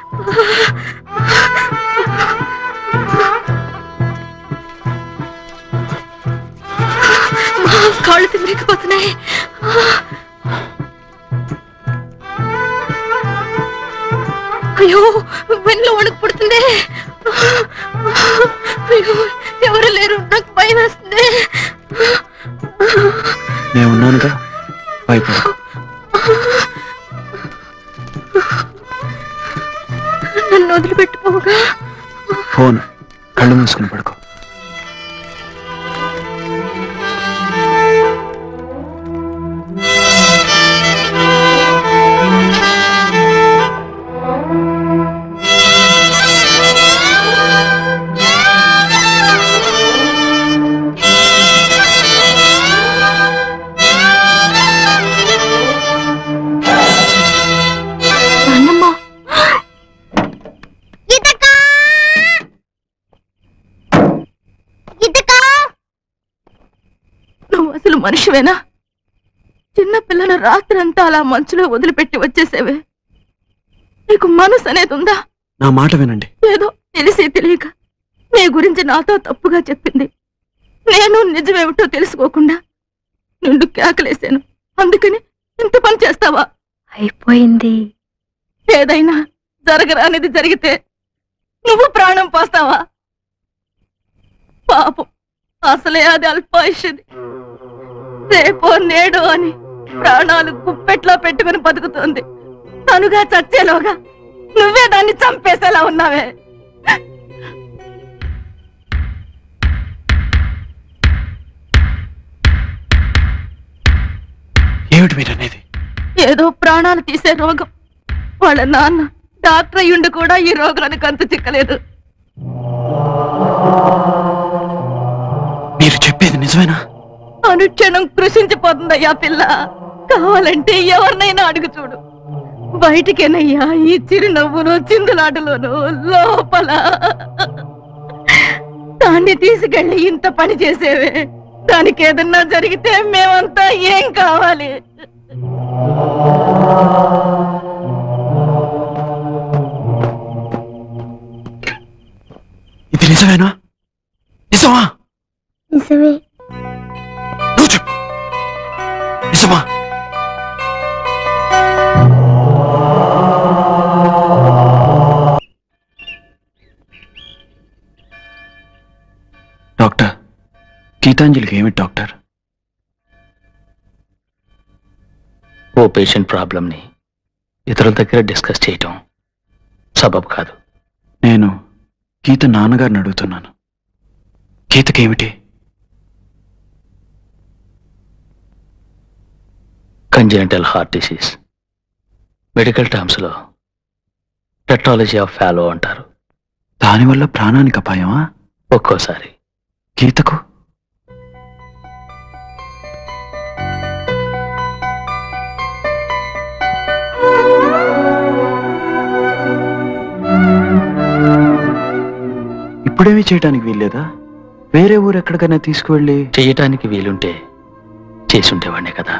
కాళ్ళు తిమ్మిరెక్కిపోతున్నాయి అయ్యో వెన్నులో వణుకు పుడుతుంది అయ్యో ఎవరు లేరు నాకు భయం వేస్తుంది నేను ఉన్నానుగా భయపడకు నన్ను వదిలిపెట్టుకోగా ఫోన్ కళ్ళు మూసుకుని పడుకో నాన్నమ్మ నువ్వు అసలు మనిషివేనా చిన్న పిల్లను రాత్రంతా అలా మంచులో వదిలిపెట్టి వచ్చేసేవే నీకు మనసు అనేది ఉందా నా మాట వినండి ఏదో తెలిసి తెలియక నీ గురించి నాతో తప్పుగా చెప్పింది నేను నిజమేమిటో తెలుసుకోకుండా నిండు కేకలేశాను అందుకని ఇంత పని చేస్తావా అయిపోయింది ఏదైనా జరగరానిది జరిగితే నువ్వు ప్రాణం పోస్తావా పాపం అసలే అది అల్పాయుషది రేపో నేడో అని ప్రాణాలు గుప్పెట్లో పెట్టుకుని బతుకుతోంది తనుగా చచ్చేలోగా నువ్వే దాన్ని చంపేసేలా ఉన్నావే ఏమిటి మీరు అనేది ఏదో ప్రాణాలు తీసే రోగం వాళ్ళ నాన్న డాక్టర్ అయ్యుండి కూడా ఈ రోగానికి అంత చిక్కలేదు మీరు చెప్పేది నిజమేనా అనుక్షణం కృషించిపోతుందయ్యా పిల్ల కావాలంటే ఎవరినైనా అడుగు చూడు బయటికేనయ్యా ఈ చిరునవ్వును చిందులాటలోను లోపల దాన్ని తీసుకెళ్ళి ఇంత పని చేసేవే దానికి ఏదన్నా జరిగితే మేమంతా ఏం కావాలి ఇది నిజమేనా నిజమా నిజమే నువ్వు చెప్పు నిజమా డాక్టర్ గీతాంజలికి ఏమిటి డాక్టర్ ఓ పేషెంట్ ప్రాబ్లంని ఇతరుల దగ్గర డిస్కస్ చేయటం సబబ్ కాదు నేను గీత నాన్నగారిని అడుగుతున్నాను గీతకేమిటి కంజెనిటల్ హార్ట్ డిసీజ్ మెడికల్ టర్మ్స్లో టెట్రాలజీ ఆఫ్ ఫాలో అంటారు దానివల్ల ప్రాణానికి అపాయమా ఒక్కోసారి గీతకు ఇప్పుడేమీ చేయడానికి వీల్లేదా వేరే ఊరు ఎక్కడికైనా తీసుకువెళ్ళి చేయటానికి వీలుంటే చేసుండేవాడినే కదా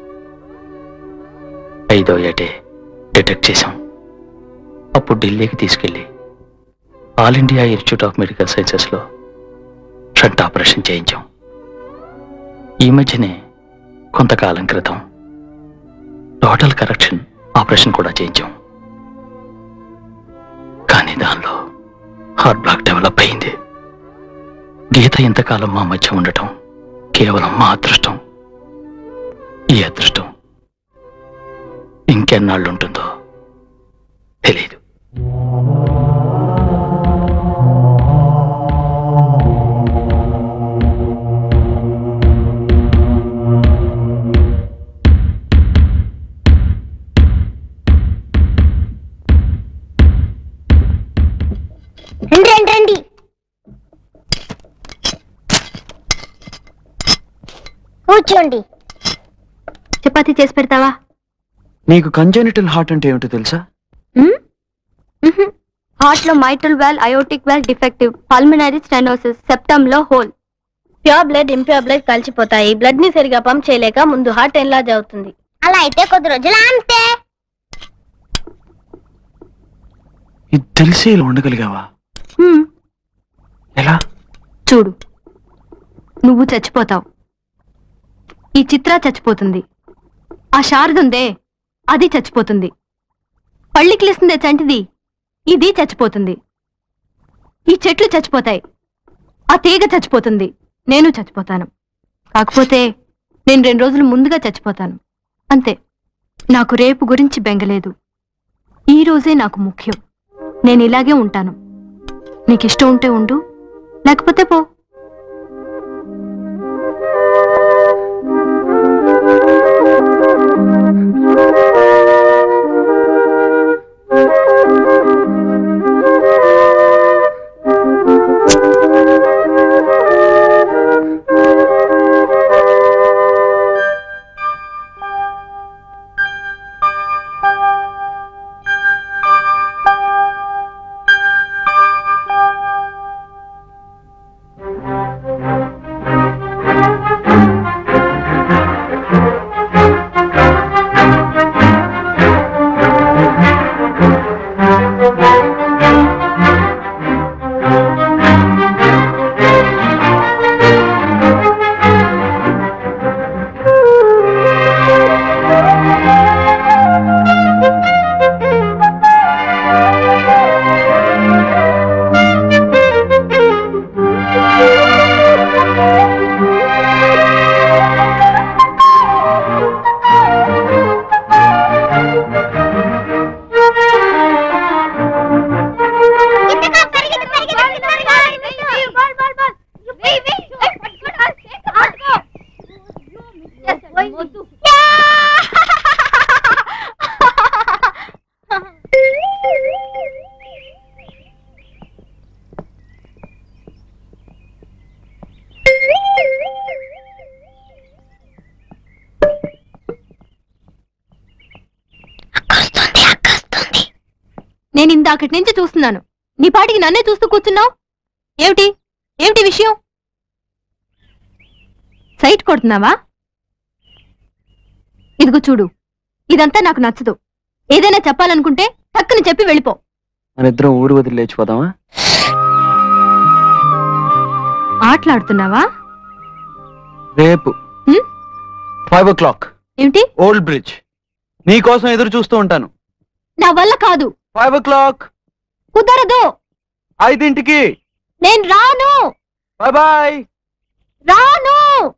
ఐదో ఏటే డిటెక్ట్ చేశాం అప్పుడు ఢిల్లీకి తీసుకెళ్ళి all India institute of medical సైన్సెస్లో ఫ్రంట్ ఆపరేషన్ చేయించాం ఈ మధ్యనే కొంతకాలం క్రితం టోటల్ కరెక్షన్ ఆపరేషన్ కూడా చేయించాం కానీ దానిలో హార్ట్ బ్లాక్ డెవలప్ అయింది గీత ఇంతకాలం మా మధ్య ఉండటం కేవలం మా అదృష్టం ఈ అదృష్టం ఇంకెన్నాళ్ళు ఉంటుందో తెలియదు రండి రండి రండి కూర్చోండి చపాతీ చేసి పెడతావా నీకు కంజెనిటల్ హార్ట్ అంటే ఏమిటో తెలుసా హార్ట్ లో mitral valve aortic valve defective pulmonary stenosis septum లో hole pure blood impure blood కలిసిపోతాయి బ్లడ్ ని సరిగా పంప్ చేయలేక ముందు హార్ట్ ఎన్లార్జ్ అవుతుంది అలా అయితే కొద్ది రోజులు అంతే ఇది తెలిసి ఇలా ఉండగలిగావా హ్మ్, ఎలా చూడు నువ్వు చచ్చిపోతావు ఈ చిత్ర చచ్చిపోతుంది ఆ శారదుందే అది చచ్చిపోతుంది పళ్ళికిలిస్తుందే చంటిది ఇది చచ్చిపోతుంది ఈ చెట్లు చచ్చిపోతాయి ఆ తీగ చచ్చిపోతుంది నేను చచ్చిపోతాను కాకపోతే నేను రెండు రోజులు ముందుగా చచ్చిపోతాను అంతే నాకు రేపు గురించి బెంగలేదు ఈ రోజే నాకు ముఖ్యం నేను ఇలాగే ఉంటాను నీకు ఇష్టం ఉంటే ఉండు లేకపోతే పో ఇందాకటి నుంచి చూస్తున్నాను నీ పాటికి నన్నే చూస్తూ కూర్చున్నావు ఏమిటి ఏమిటి విషయం సైట్ కొడుతున్నావా ఇదిగో చూడు ఇదంతా నాకు నచ్చదు ఏదైనా చెప్పాలనుకుంటే టక్కుని చెప్పి వెళ్ళిపో మన ఇద్దరం ఊరు వదిలి లేచిపోదామా ఆటలాడుతున్నావా రేపు హ్మ్? ఫైవ్ ఓ క్లాక్ ఏమిటి ఓల్డ్ బ్రిడ్జ్ నీకోసం ఎదురు చూస్తూ ఉంటాను నా వల్ల కాదు ఫైవ్ ఓ క్లాక్ కుదరదు ఐదింటికి నేను రాను బాయ్ బాయ్ రాను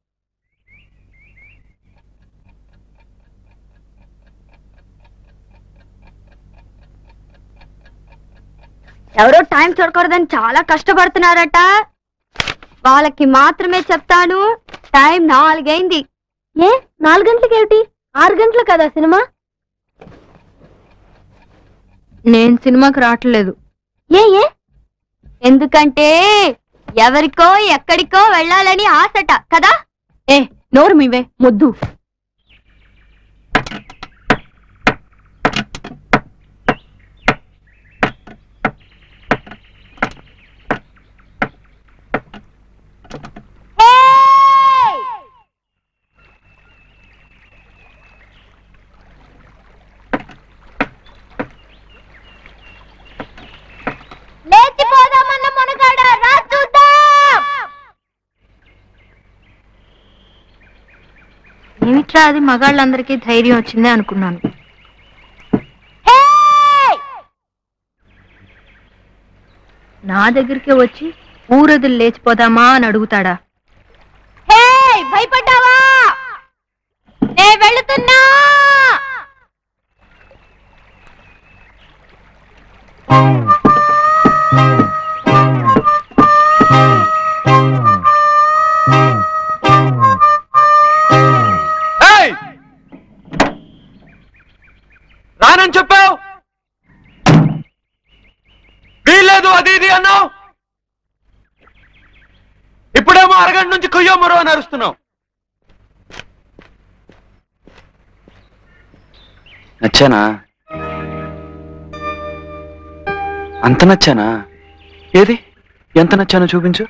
ఎవరో టైం చూడకూడదని చాలా కష్టపడుతున్నారట వాళ్ళకి మాత్రమే చెప్తాను టైం నాలుగైంది ఏ నాలుగు గంటలకి ఏమిటి ఆరు గంటలు కదా సినిమా నేను సినిమాకి రావట్లేదు ఏ ఏ ఎందుకంటే ఎవరికో ఎక్కడికో వెళ్ళాలని ఆశట కదా ఏ నోరు మీవే ముద్దు లేచిపోదామన్న మునగాడ రా చూద్దాం ఏమిట్రా అది మగాళ్ళందరికీ ధైర్యం వచ్చిందే అనుకున్నాను నా దగ్గరికి వచ్చి ఊరొదిలి లేచిపోదామా అని అడుగుతాడా హే భయపడ్డావా నే వెళుతున్నా ఏయ్! రానని చెప్పావు వీల్లేదు అది ఇది అన్నావు ఇప్పుడేమో అరగంట నుంచి కుయ్యో మరో అని అరుస్తున్నావు నచ్చానా అంత నచ్చానా ఏది ఎంత నచ్చానో చూపించు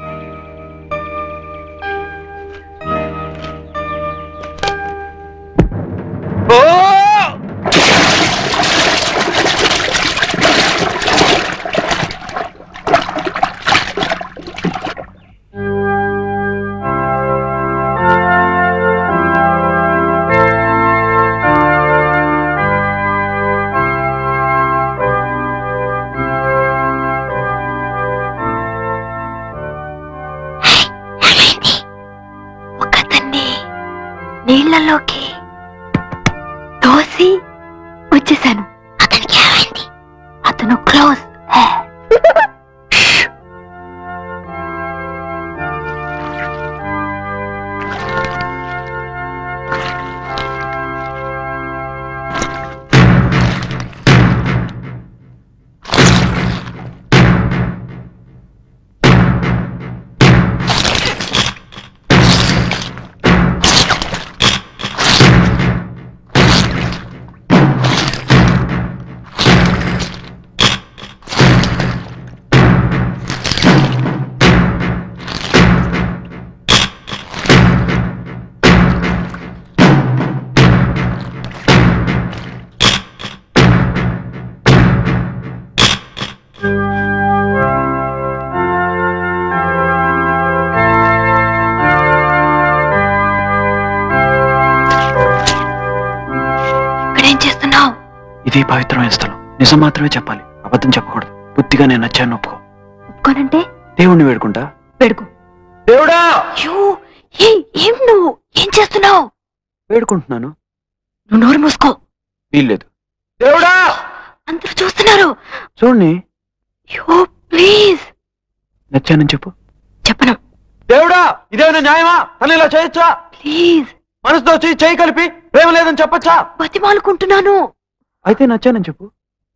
ఓ ఒకతన్ని నీళ్లలోకి తోసి వచ్చేసాను అతనికి ఏమైంది అతను క్లోజ్ ఇక్కడేం చేస్తున్నావు ఇది పవిత్రమైన స్థలం నిజం మాత్రమే చెప్పాలి అబద్ధం చెప్పకూడదు బుద్ధిగా నేను నచ్చాను ఒప్పుకో ఒప్పుకోనంటే దేవుణ్ణి వేడుకుంటా వేడుకో దేవుడా అయ్యో ఏ ఏం నువ్వు ఏం చేస్తున్నావు వేడుకుంటున్నాను నువ్వు నోరు మూసుకో వీల్లేదు దేవుడా అందరూ చూస్తున్నారు చూడండి అయ్యో ప్లీజ్ నచ్చానని చెప్పు చెప్పను దేవుడా ఇదేమైనా న్యాయమా తను ఇలా చేయొచ్చా ప్లీజ్ మనసుతో చేయి చేయి కలిపి ప్రేమ లేదని చెప్పచ్చా బతిమాలుకుంటున్నాను అయితే నచ్చానని చెప్పు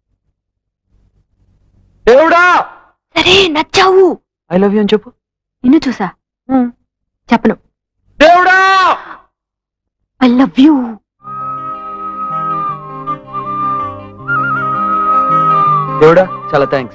దేవుడా సరే నచ్చావు ఐ లవ్ యూ అని చెప్పు నిన్ను చూసా చెప్పను దేవుడా ఐ లవ్ యూ దేవుడా చాలా థ్యాంక్స్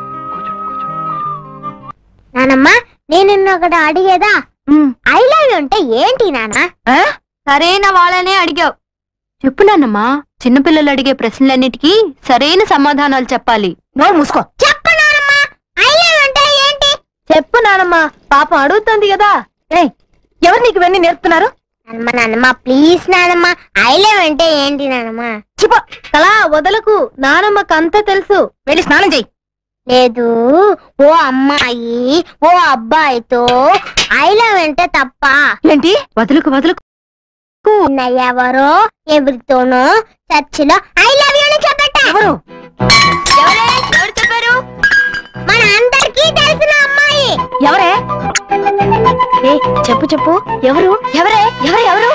నానమ్మ నేను నిన్న ఒకటి అడిగేదా ఐ లవ్ యూ అంటే ఏంటి నాన్న సరైన వాళ్ళనే అడిగావు చెప్పు నాన్నమ్మా చిన్నపిల్లలు అడిగే ప్రశ్నలన్నిటికీ సరైన సమాధానాలు చెప్పాలి నోరు మూసుకో చెప్పు నానమ్మ ఐ లవ్ యూ అంటే ఏంటి చెప్పు నానమ్మా పాపం అడుగుతుంది కదా ఏయ్ ఎవరు నీకు ఇవన్నీ నేర్పుతున్నారు నానమ్మ నానమ్మ ప్లీజ్ నానమ్మ ఐ లవ్ అంటే ఏంటి నానమ్మ చిపో కలా వదలకు నానమ్మకు అంతా తెలుసు వెళ్ళి స్నానం చెయ్యి లేదు ఓ అమ్మాయి ఓ అబ్బాయితో ఐ లవ్ అంటే తప్ప ఏంటి వదలకు వదలకు నిన్న ఎవరో ఎవరితోనో చర్చిలో ఐ లవ్ యూ అని చెప్పట ఎవరు ఎవరే ఎవరు చెప్పారు మన అందరికీ తెలిసిన అమ్మాయి ఎవరే ఏ చెప్పు చెప్పు ఎవరు ఎవరే ఎవరు ఎవరు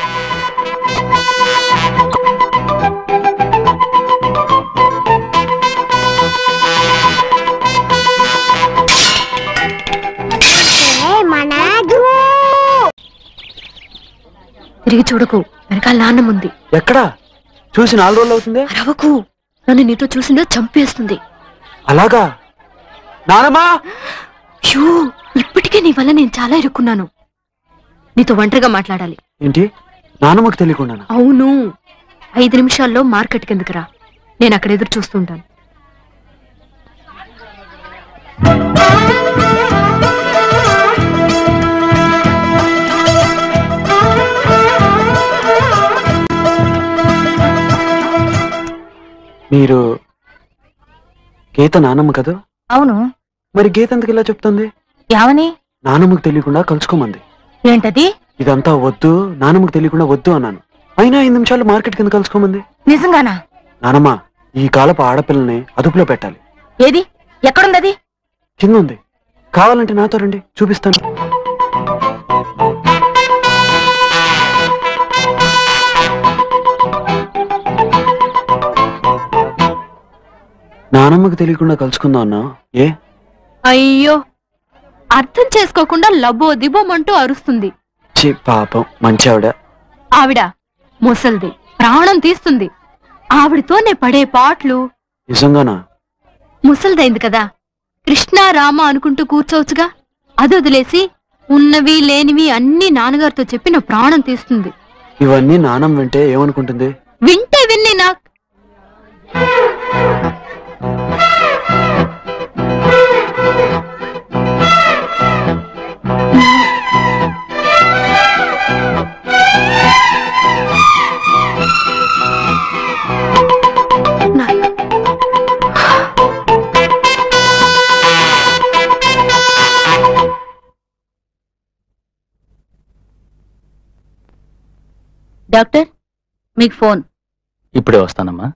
ఏ, మన గు- తిరిగి చూడకు వెనకాల నాన్నముంది ఎక్కడా చూసి నాలుగు రోజులు అవుతుంది రవకు నన్ను నీతో చూసిందో చంపేస్తుంది అలాగా నానమ్మా షూ ఇప్పటికే నీ వల్ల నేను చాలా ఇరుక్కున్నాను నీతో ఒంటరిగా మాట్లాడాలి ఏంటి నానమ్మకు తెలియకుండా అవును ఐదు నిమిషాల్లో మార్కెట్ కిందకి రా నేను అక్కడ ఎదురు చూస్తుంటాను మీరు గీత నానమ్మ కదా అవును మరి గీత ఎందుకు ఇలా చెప్తుంది యావని నానమ్మకు తెలియకుండా కలుసుకోమంది ఏంటది ఇదంతా వద్దు నానమ్మకు తెలియకుండా వద్దు అన్నాను అయినా ఐదు నిమిషాలు మార్కెట్ కింద కలుసుకోమంది నిజంగానా నానమ్మ ఈ కాలపు ఆడపిల్లని అదుపులో పెట్టాలి ఏది ఎక్కడుందది కింద ఉంది కావాలంటే నాతో రండి చూపిస్తాను నానమ్మకు తెలియకుండా కలుసుకుందాం అన్నా ఏ అయ్యో అర్థం చేసుకోకుండా లబో దిబోమంటూ అరుస్తుంది చి పాపం మంచి ఆవిడ ఆవిడ ముసల్ది ప్రాణం తీస్తుంది ఆవిడతో నే పడే పాటలు నిజంగానా ముసల్దైంది కదా కృష్ణ రామ అనుకుంటూ కూర్చోవచ్చుగా అది వదిలేసి ఉన్నవి లేనివి అన్ని నాన్నగారితో చెప్పి నా ప్రాణం తీస్తుంది ఇవన్నీ నానమ్మ వింటే ఏమనుకుంటుంది వింటే విన్ని నా డాక్టర్ మీకు ఫోన్ ఇప్పుడే వస్తానమ్మా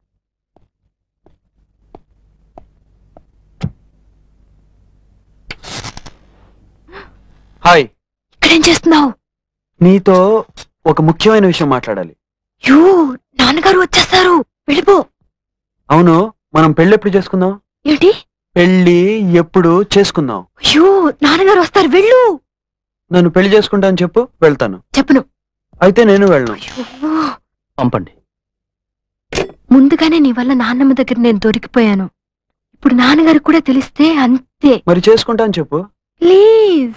హాయ్ ఇక్కడేం చేస్తున్నావు నీతో ఒక ముఖ్యమైన విషయం మాట్లాడాలి యూ నాన్నగారు వచ్చేస్తారు వెళ్ళిపో అవును మనం పెళ్ళి ఎప్పుడు చేసుకుందాం ఏంటి పెళ్ళి ఎప్పుడు చేసుకుందాం యూ నాన్నగారు వస్తారు వెళ్ళు నన్ను పెళ్లి చేసుకుంటా అని చెప్పు వెళ్తాను చెప్పను అయితే నేను వెళ్ళను పంపండి ముందుగానే నీ వల్ల నాన్నమ్మ దగ్గర నేను దొరికిపోయాను ఇప్పుడు నాన్నగారికి కూడా తెలిస్తే అంతే మరి చేసుకుంటా అని చెప్పు ప్లీజ్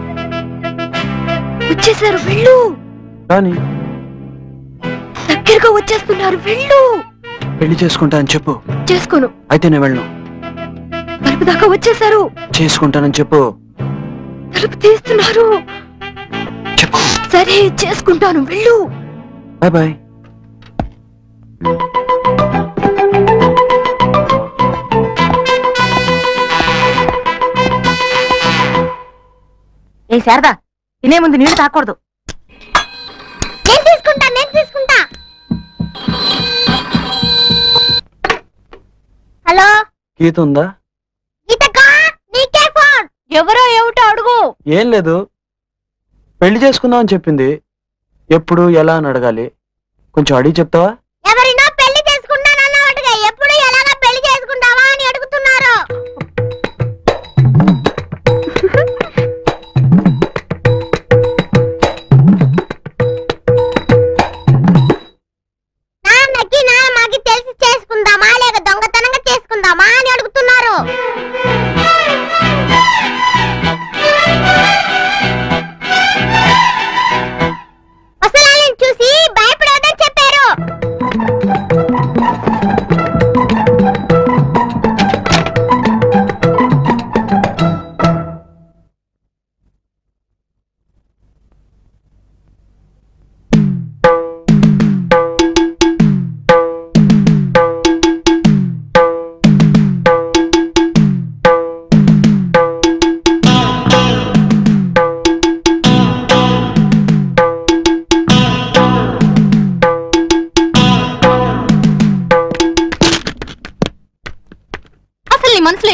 వచ్చేసారు వెళ్ళు కానీ దగ్గరగా వచ్చేస్తున్నారు వెళ్ళు పెళ్లి చేసుకుంటా అని చెప్పు చేసుకోను అయితే నేను వెళ్ళను తలుపు దాకా వచ్చేసారు చేసుకుంటానని చెప్పు తలుపు తీస్తున్నారు చెప్పు సరే చేసుకుంటాను వెళ్ళు బాయ్ బాయ్ ఏ శారదా తినే ముందు నీళ్లు తాకూడదు నేను తీసుకుంటా నేను తీసుకుంటా హలో గీత ఉందా గీతకా నీకే ఫోన్ ఎవరో ఏమిటో అడుగు ఏం లేదు పెళ్లి చేసుకుందాం అని చెప్పింది ఎప్పుడు ఎలా అని అడగాలి కొంచెం అడిగి చెప్తావా ఎవరినో పెళ్లి చేసుకుంటానన్నట్టుగా ఎప్పుడు ఎలాగా పెళ్లి చేసుకుంటావా అని అడుగుతున్నారు నాన్నకి నాన్నమ్మకి తెలిసి చేసుకుందామా లేక దొంగతనంగా చేసుకుందామా అని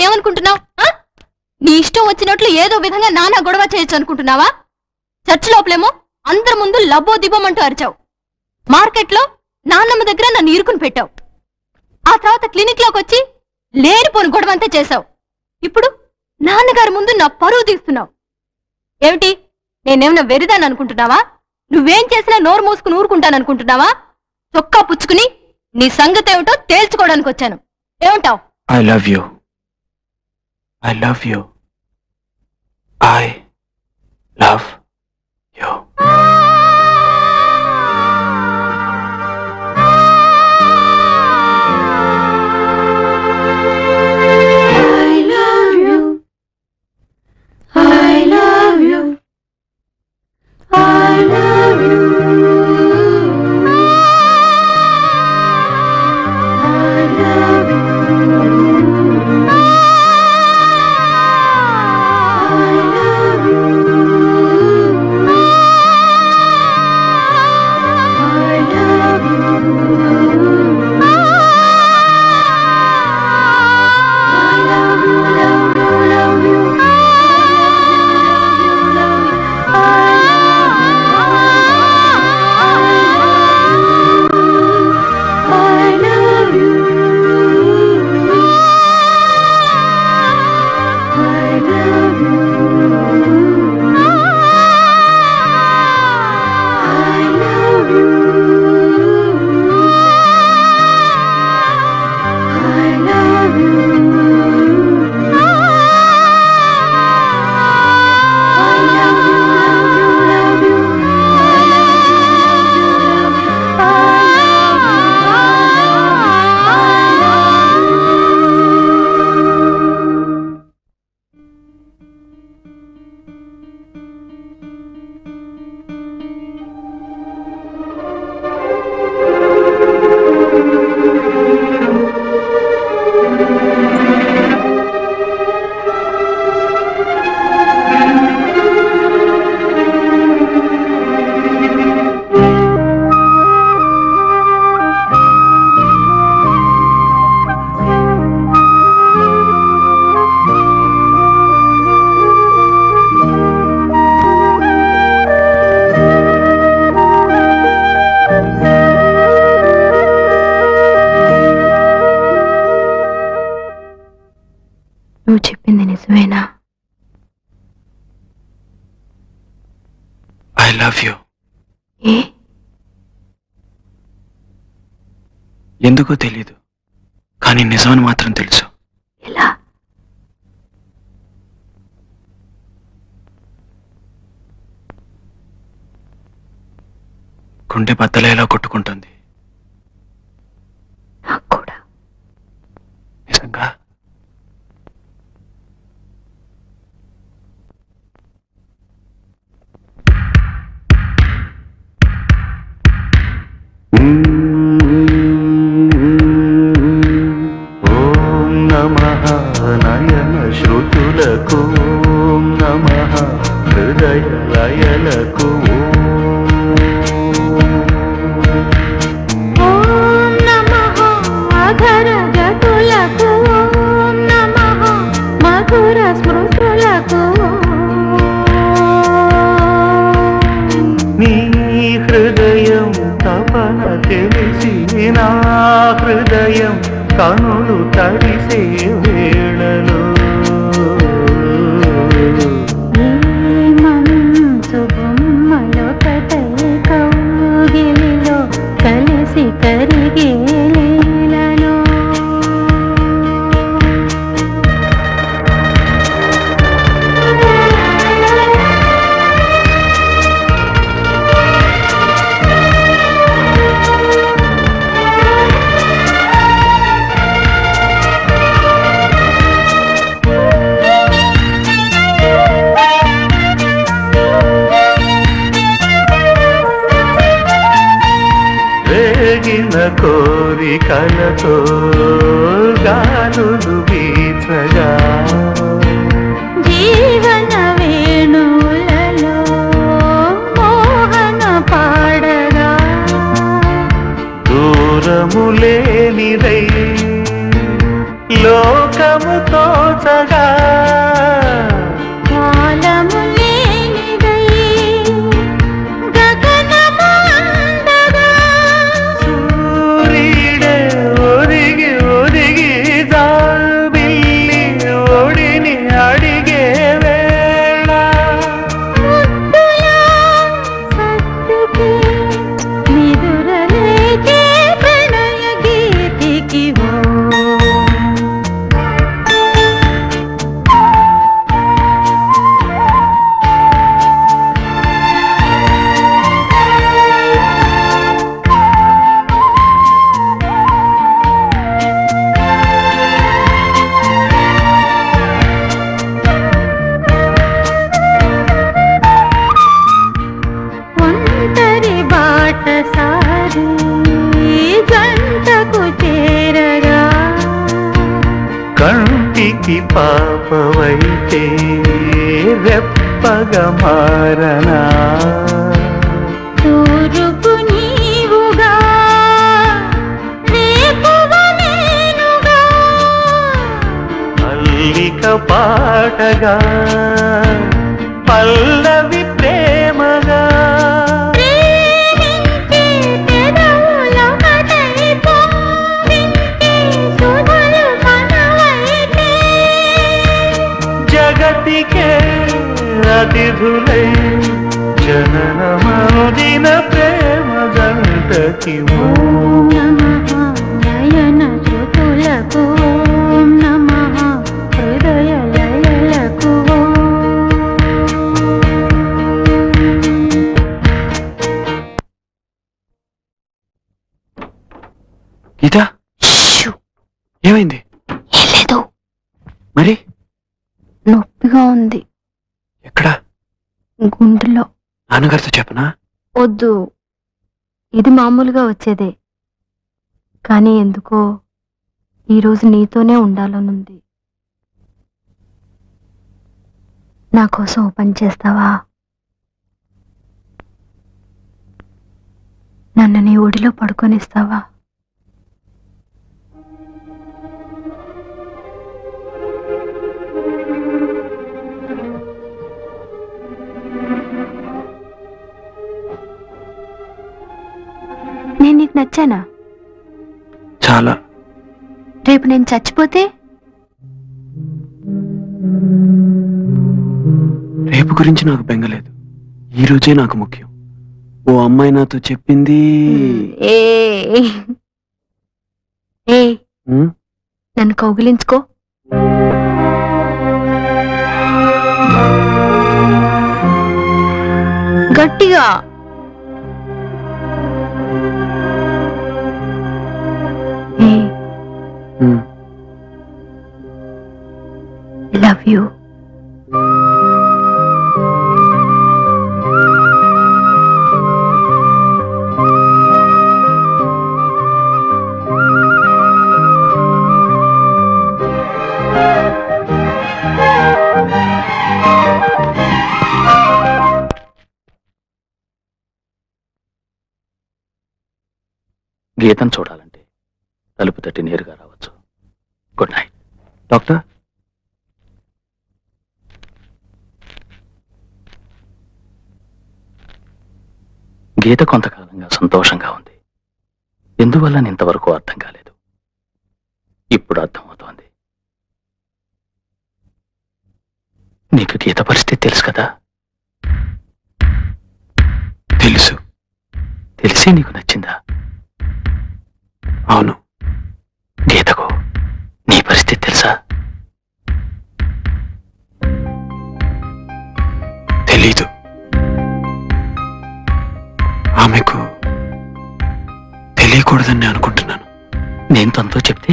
ఏమనుకుంటున్నావు నీ ఇష్టం వచ్చినట్లు ఏదో విధంగా నానా గొడవ చేయొచ్చు అనుకుంటున్నావా చర్చ్ లోపలేమో అందరి ముందు లబ్బో దిబ్బమంటూ అరిచావు మార్కెట్లో నాన్నమ్మ దగ్గర నన్ను ఇరుకుని పెట్టావు ఆ తర్వాత క్లినిక్ లోకి వచ్చి లేనిపోని గొడవ అంతా చేశావు ఇప్పుడు నాన్నగారి ముందు నా పరువు తీస్తున్నావు ఏమిటి నేనేమన్నా వెరిదాని అనుకుంటున్నావా నువ్వేం చేసినా నోరు మూసుకుని ఊరుకుంటాననుకుంటున్నావా చొక్కా పుచ్చుకుని నీ సంగతి ఏమిటో తేల్చుకోవడానికి వచ్చాను ఏమంటావు I love you I love you I love you I love you. I love you. I love you. I love you. I love you. నువ్వు చెప్పింది నిజమేనా ఐ లవ్ యూ ఏ ఎందుకో తెలీదు కానీ నిజమని మాత్రం తెలుసు ఎలా గుండె బద్దలేలా కొట్టుకుంటుంది నిజంగా ఓం నమః నయన శృతులకు ఓం నమః హృదయ లయలకు ఓం నమః అధర గతులకు ఓం నమః మధుర స్మృతులకు నీ హృదయం తపన తెలిసి నా హృదయం కనులు తడిసే వేళలో ఈ మనసు బొమ్మలొకటై కౌగిలిలో కలిసి కరిగే లీలలో రేగిన కోరికలతో గాలులు వీచగా జీవన వేణువులలో మోహన పాడగా దూరము లేనిదై లోకముతో రేపే రెప్పగా మారనా తూరుపు నీవుగా రేపువ నేనుగా అల్లిక పాటగా పల్లవి ప్రేమగా ప్రేమించే పెదవులొకటై పొంగించే సుధలు కనవైతే జగతికే అతిథులై జననమనుదిన ప్రేమ జంటకి ఓం నమః నయన శ్రుతులకు ఓం నమః హృదయ లయలకు గీత ఏమైంది లేదు మరి నొప్పిగా ఉంది ఎక్కడ గుండెలో నాన్నగారితో చెప్పనా వద్దు ఇది మామూలుగా వచ్చేదే కానీ ఎందుకో ఈరోజు నీతోనే ఉండాలనుంది నా కోసం ఓ పని చేస్తావా నన్ను నీ ఒడిలో పడుకొనిస్తావా నేను నీకు నచ్చానా చాలా రేపు నేను చచ్చిపోతే రేపు గురించి నాకు బెంగలేదు ఈ రోజే నాకు ముఖ్యం ఓ అమ్మాయి నాతో చెప్పింది ఏ ఏ ఉమ్, నన్ను కౌగిలించుకో గట్టిగా ఏ ఉమ్. లవ్ యూ గీతను చూడాలంటే తలుపు తట్టి నేరుగా రావచ్చు గుడ్ నైట్ డాక్టర్ గీత కొంతకాలంగా సంతోషంగా ఉంది ఎందువల్ల ఇంతవరకు అర్థం కాలేదు ఇప్పుడు అర్థమవుతోంది నీకు గీత పరిస్థితి తెలుసు కదా తెలుసు తెలిసి నీకు నచ్చిందా అవును గీతకు నీ పరిస్థితి తెలుసా తెలీదు ఆమెకు తెలియకూడదని నేను అనుకుంటున్నాను నేను తనతో చెప్తే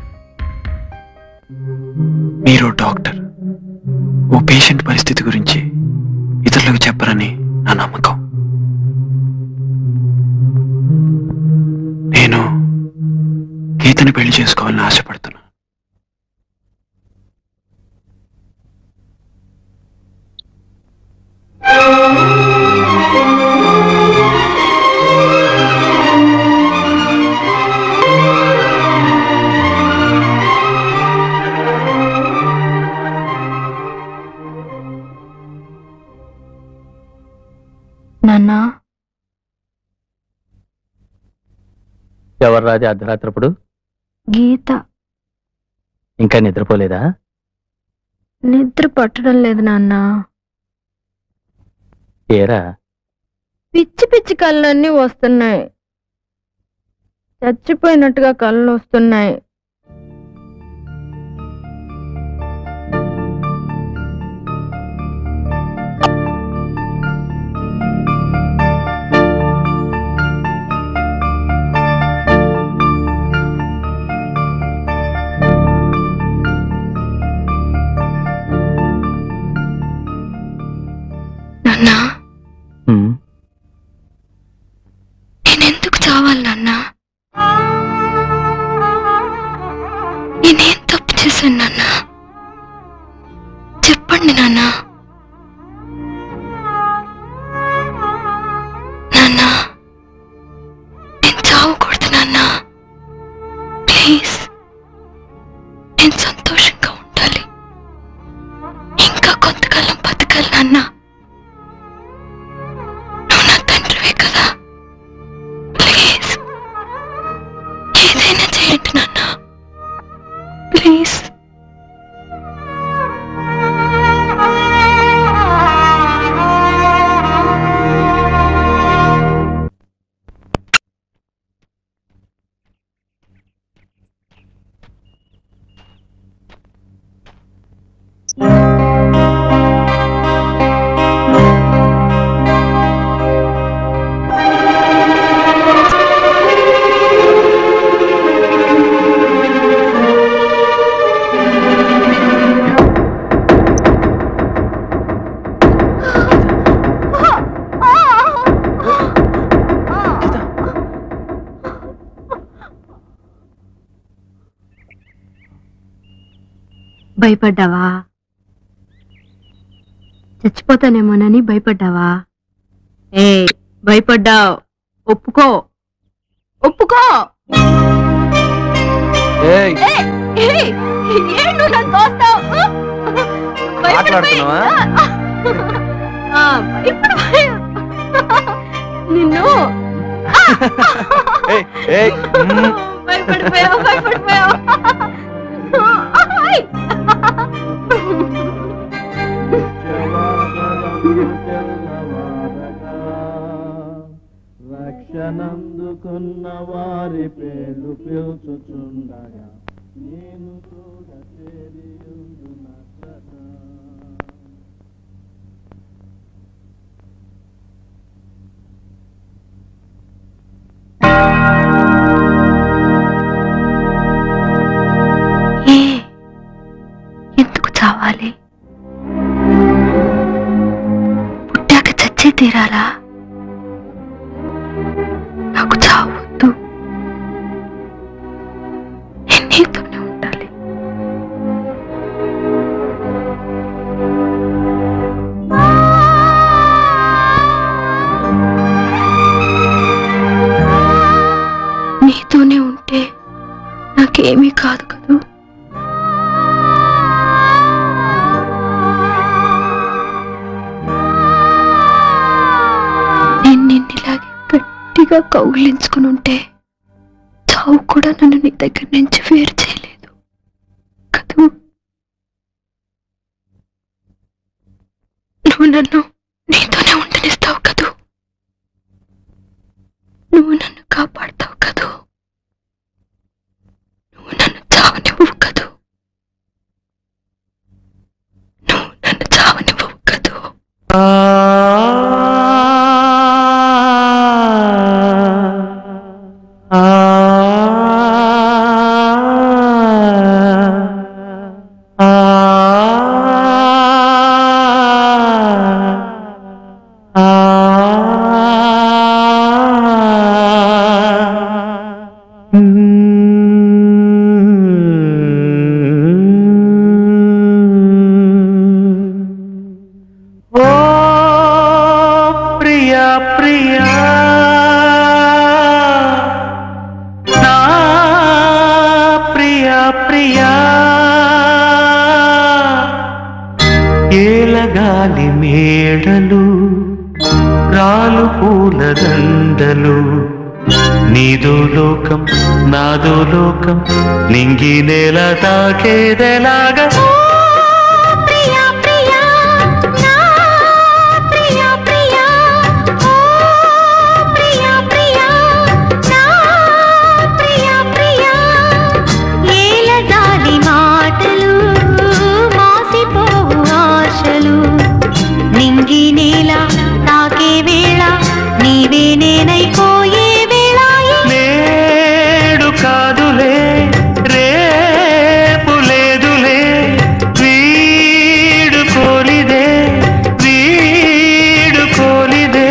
మీరు డాక్టర్ ఓ పేషెంట్ పరిస్థితి గురించి ఇతరులకు చెప్పరని నా నమ్మకం నేను గీతని పెళ్లి చేసుకోవాలని ఆశపడుతున్నా నాన్నా ఎవరు రాది అర్ధరాత్రప్పుడు గీత ఇంకా నిద్రపోలేదా నిద్ర పట్టడం లేదు నాన్న ఏరా పిచ్చి పిచ్చి కళ్ళన్నీ వస్తున్నాయి చచ్చిపోయినట్టుగా కళ్ళు వస్తున్నాయి నాన్నా ఉమ్, నేనెందుకు చావాలి నాన్నా భయపడ్డావా చచ్చిపోతానేమోనని భయపడ్డావా ఏ భయపడ్డావు ఒప్పుకో ఒప్పుకో ఏయ్ ఏయ్, ఏయ్, ఏం నువ్వు నన్ను తోస్తావు? భయపడిపోయి- మాట్లాడుతున్నావా? ఆ, భయపడిపోయి- నిన్ను ఏయ్ ఏయ్ మ్మ్. భయపడిపోయావు భయపడిపోయావు ఆయ్. రక్షణందుకున్న వారి పేర్లు పిలుచుచుండగా నేను కూడా చేరియుందునట్లట. ఏ ఎందుకు చావాలి పుట్టాక చచ్చే తీరాలా నాకు చావద్దు నేను నీతోనే ఉండాలి నీతోనే ఉంటే నాకేమీ కాదు కదూ నేను నిన్నిలాగే గట్టిగా కౌగిలించుకుని ఉంటే చావు కూడా నన్ను నీ దగ్గర నుంచి వేరు చేయలేదు కదూ నువ్వు నన్ను నీతోనే ఉండనిస్తావు కదూ నువ్వు నన్ను కాపాడతావు కదూ నువ్వు నన్ను చావనివ్వవు కదూ నువ్వు నన్ను చావనివ్వవు కదూ ఓ ప్రియా ప్రియా నా ప్రియా ప్రియా ఏలగాలి మేడలు రాలు పూల దండలు నీదో లోకం నాదో లోకం నింగి నేల తాకేదెలాగా ప్రియా ప్రియా నా ప్రియా ప్రియా ఓ ప్రియా ప్రియా నా ప్రియా ప్రియా ఏలగాలి మాటలు మాసిపోవు ఆశలు నింగి నేల తాకే వేళ నీవే నేనైపోయే వేళ నేడు కాదులే రేపు లేదులే వీడు కోలిదే వీడు కోలిదే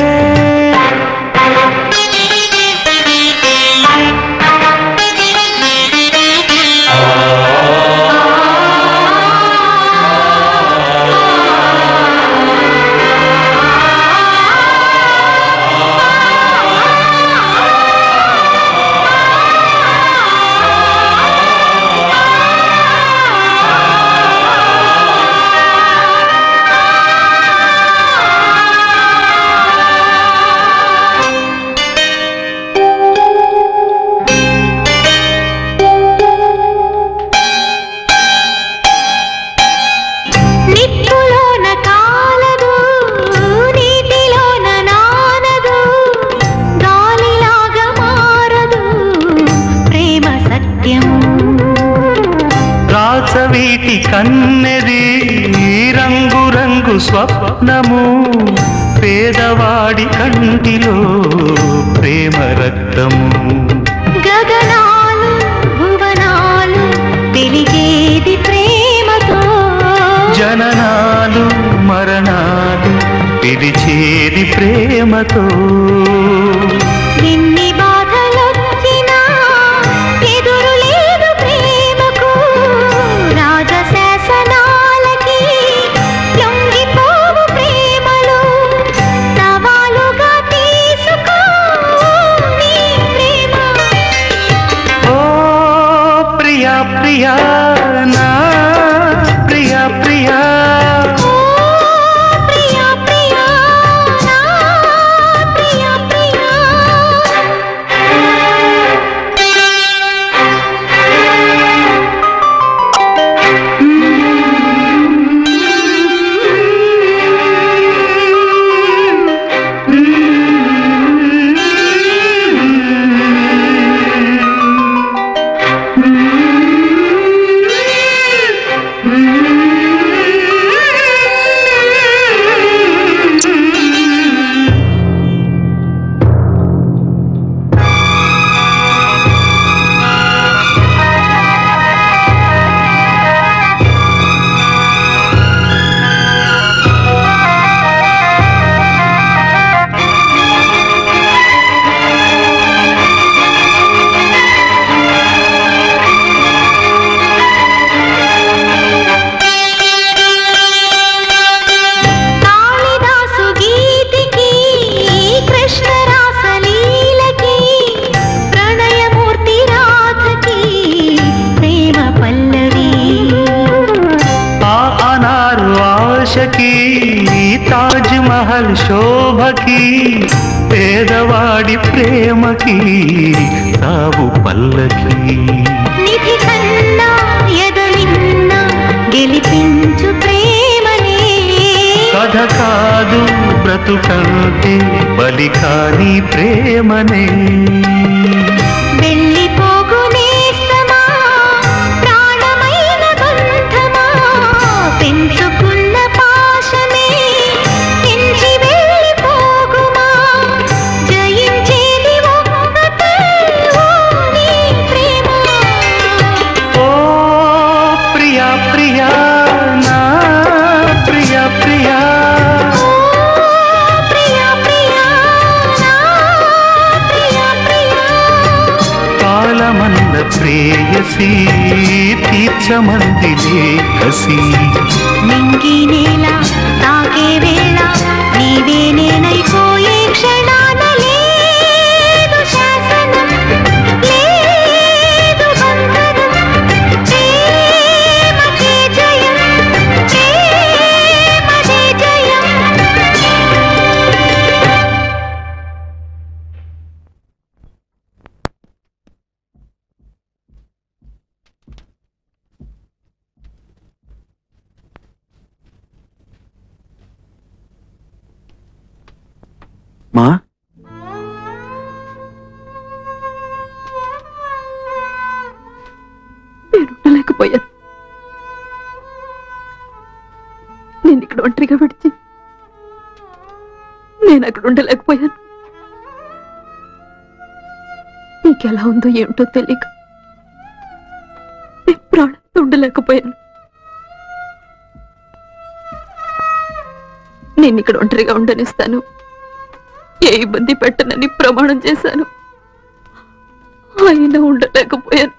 నిప్పులోన కాలదు నీటిలోన నానదు గాలిలాగా మారదు ప్రేమ సత్యము రాచవీటి కన్నెది రంగు రంగు స్వప్నము పేదవాడి కంటిలో ప్రేమ రక్తము గగనాలు భువనాలు వెలిగేది ప్రేమతో జననాలు మరణాలు పిలిచేది ప్రేమతో ఎన్ని బాధలొచ్చినా ఎదురు లేదు ప్రేమకు రాజశాసన శోభకి పేదవాడి ప్రేమకి సాగు పల్లకి నిధి కన్నా ఎదలిన్నా గెలిపించు ప్రేమనే కథ కాదు బ్రతుకంటే బలి కాని ప్రేమనే వెళ్ళిపోగు నేస్తమా ప్రాణమైన బంధమా పెంచుకున్న పాశమే ఎంచి వెళ్ళిపోగుమా జయించేది ఒక్కటే ఓ నీ ప్రేమ ఓ ప్రియా ప్రియా నా ప్రియా ప్రియా ప్రియా ప్రియా నా ప్రియా ప్రియా కాలమన్న ప్రేయసి తీర్చమందిలే కసి నింగి నేల తాకే వేళ నీవే నేనైపోయే క్షణాన లేదు శాసనం లేదు బంధనం ప్రేమకే జయం ప్రేమదే జయం మా నేను ఉండలేకపోయాను నేను ఇక్కడ ఒంటరిగా విడిచి నేను అక్కడ ఉండలేకపోయాను నీకెలా ఉందో ఏమిటో తెలియక నేను ప్రాణంతో ఉండలేకపోయాను నేను ఇక్కడ ఒంటరిగా ఉండనిస్తాను ఏ ఇబ్బంది పెట్టనని ప్రమాణం చేశాను అయినా ఉండలేకపోయాను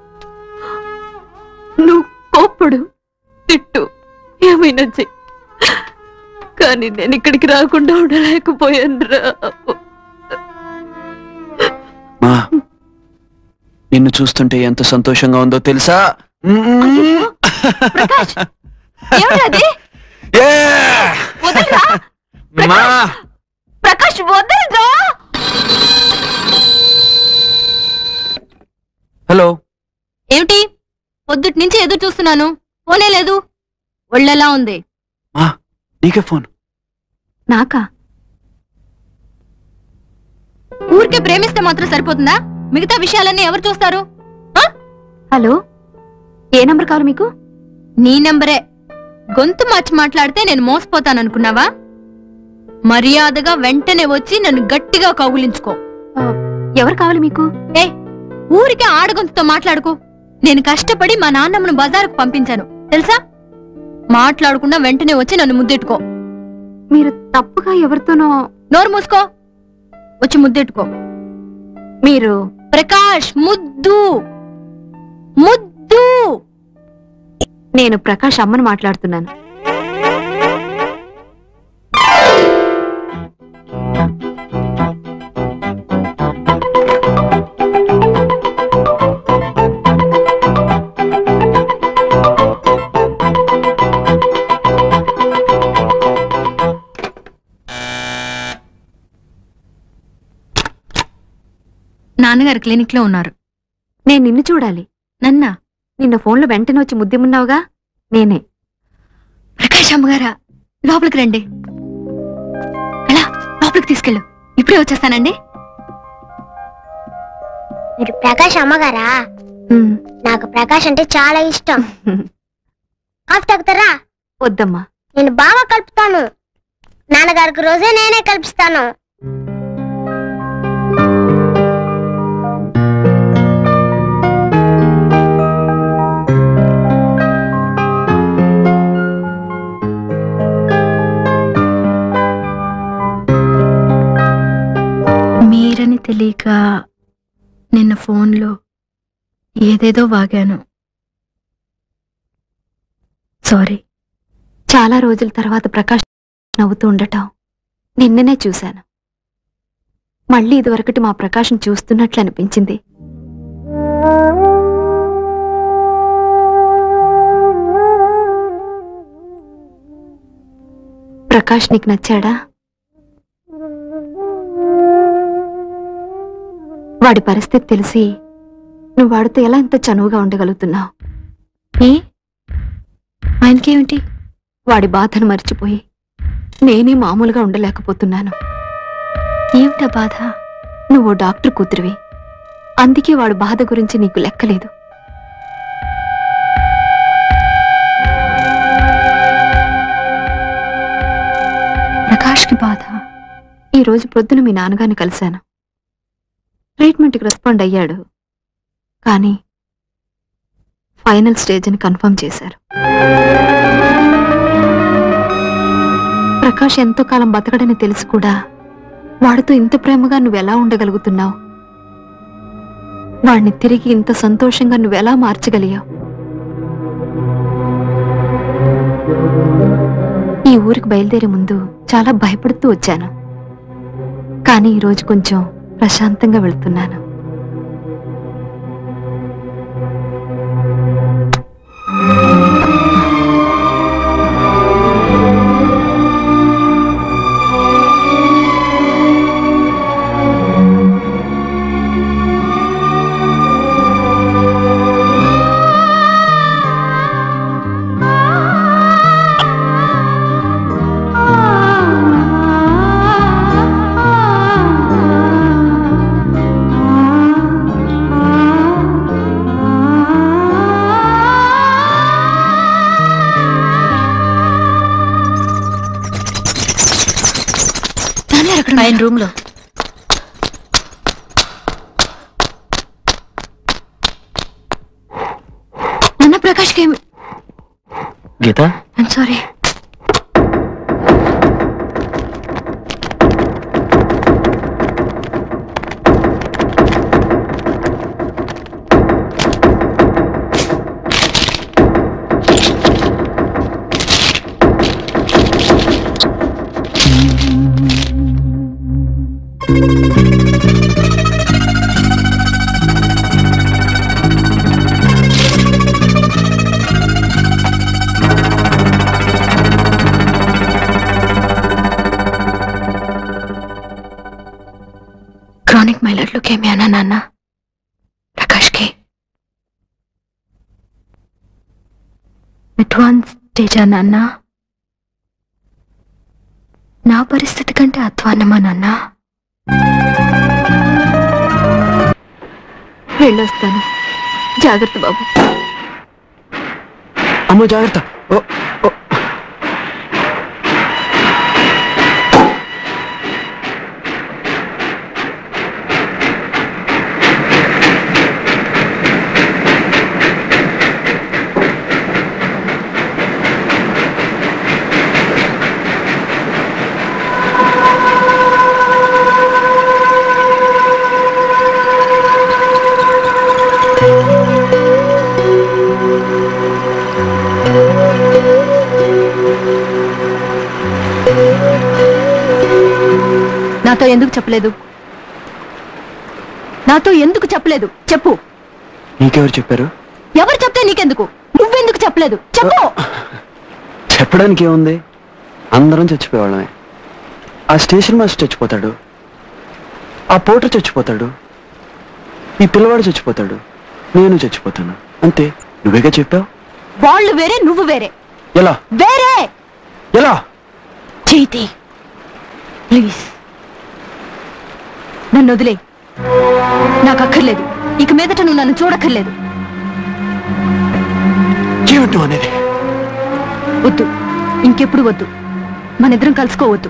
నువ్వు కోప్పడు తిట్టు ఏమైనా చెయ్యి కానీ నేను ఇక్కడికి రాకుండా ఉండలేకపోయాను రా మా నిన్ను చూస్తుంటే ఎంత సంతోషంగా ఉందో తెలుసా ఏమిటది వదలరా మా ప్రకాష్ వదలరా హలో ఏమిటి పొద్దుటి నుంచి ఎదురు చూస్తున్నాను పోనే లేదు ఒళ్ళెలా ఉంది మా నీకే ఫోన్ నాకా ఊరికే ప్రేమిస్తే మాత్రం సరిపోతుందా మిగతా విషయాలన్నీ ఎవరు చూస్తారు ఆ? హలో ఏ నంబర్ కావాలి మీకు నీ నంబరే గొంతు మార్చి మాట్లాడితే నేను మోసపోతాననుకున్నావా మర్యాదగా వెంటనే వచ్చి నన్ను గట్టిగా కౌగులించుకో ఎవరు కావాలి మీకు ఏ ఊరికే ఆడగొంతుతో మాట్లాడుకో నేను కష్టపడి మా నాన్నమ్మను బజారుకు పంపించాను తెలుసా మాట్లాడకుండా వెంటనే వచ్చి నన్ను ముద్దెట్టుకో మీరు తప్పుగా ఎవరితోనో నోరు మూసుకో వచ్చి ముద్దెట్టుకో మీరు ప్రకాష్ ముద్దు ముద్దు నేను ప్రకాష్ అమ్మను మాట్లాడుతున్నాను నాన్నగారు క్లినిక్ లో ఉన్నారు నేను నిన్ను చూడాలి నన్నా నిన్న ఫోన్లో వెంటనే వచ్చి ముద్దెమున్నావుగా నేనే ప్రకాష్ అమ్మగారా లోపలికి రండి ఎలా లోపలికి తీసుకెళ్ళు ఇప్పుడే వచ్చేస్తానండి మీరు ప్రకాష్ అమ్మగారా నాకు ప్రకాష్ అంటే చాలా ఇష్టం కాఫీ తాగుతారా వద్దమ్మా నేను బాగా కలుపుతాను నాన్నగారికి రోజే నేనే కల్పిస్తాను మీరని తెలియక నిన్న ఫోన్లో ఏదేదో వాగాను సారీ చాలా రోజుల తర్వాత ప్రకాష్ నవ్వుతూ ఉండటం నిన్ననే చూశాను మళ్ళీ ఇదివరకటి మా ప్రకాశం చూస్తున్నట్లు అనిపించింది ప్రకాష్ నీకు నచ్చాడా వాడి పరిస్థితి తెలిసి నువ్వు వాడితో ఎలా ఇంత చనువుగా ఉండగలుగుతున్నావు ఏ ఆయనకేమిటి వాడి బాధను మర్చిపోయి నేనే మామూలుగా ఉండలేకపోతున్నాను ఏమిటా బాధ నువ్వు డాక్టర్ కూతురివి అందుకే వాడు బాధ గురించి నీకు లెక్కలేదు ప్రకాష్కి బాధ ఈ రోజు పొద్దున మీ నాన్నగారిని కలిశాను ట్రీట్మెంట్కి రెస్పాండ్ అయ్యాడు కానీ ఫైనల్ స్టేజ్ అని కన్ఫర్మ్ చేశారు ప్రకాష్ ఎంతో కాలం బతకడని తెలిసి కూడా వాడితో ఇంత ప్రేమగా నువ్వెలా ఉండగలుగుతున్నావు వాడిని తిరిగి ఇంత సంతోషంగా నువ్వెలా మార్చగలిగావు ఈ ఊరికి బయలుదేరే ముందు చాలా భయపడుతూ వచ్చాను కానీ ఈరోజు కొంచెం ప్రశాంతంగా వెళ్తున్నాను ఆయన రూమ్ లో నాన్న ప్రకాష్కి ఏమి Geeta I'm sorry chronic myeloid లుకేమియానా నాన్న ప్రకాష్కి అడ్వాన్స్ స్టేజా నాన్న నా పరిస్థితి కంటే అధ్వాన్నమా నాన్న వెళ్ళొస్తాను జాగ్రత్త బాబు అమ్మో జాగ్రత్త ఓ ఓ. నాతో ఎందుకు చెప్పలేదు నాతో ఎందుకు చెప్పలేదు చెప్పు నీకెవరు చెప్పారు ఎవరు చెప్తే నీకెందుకు నువ్వెందుకు చెప్పలేదు చెప్పు చెప్పడానికి ఏముంది అందరం చచ్చిపోయేవాళ్ళమే ఆ స్టేషన్ మాస్టర్ చచ్చిపోతాడు ఆ పోటర్ చచ్చిపోతాడు ఈ పిల్లవాడు చచ్చిపోతాడు నేను చచ్చిపోతాను అంతే నువ్వేగా చెప్పావు వాళ్ళు వేరే నువ్వు వేరే ఎలా వేరే ఎలా చైతి ప్లీజ్ నన్ను వదిలే నాకు అక్కర్లేదు ఇక మీదట నువ్వు నన్ను చూడక్కర్లేదు ఏమిటి నువ్వు అనేది వద్దు ఇంకెప్పుడు వద్దు మనిద్దరం కలుసుకోవద్దు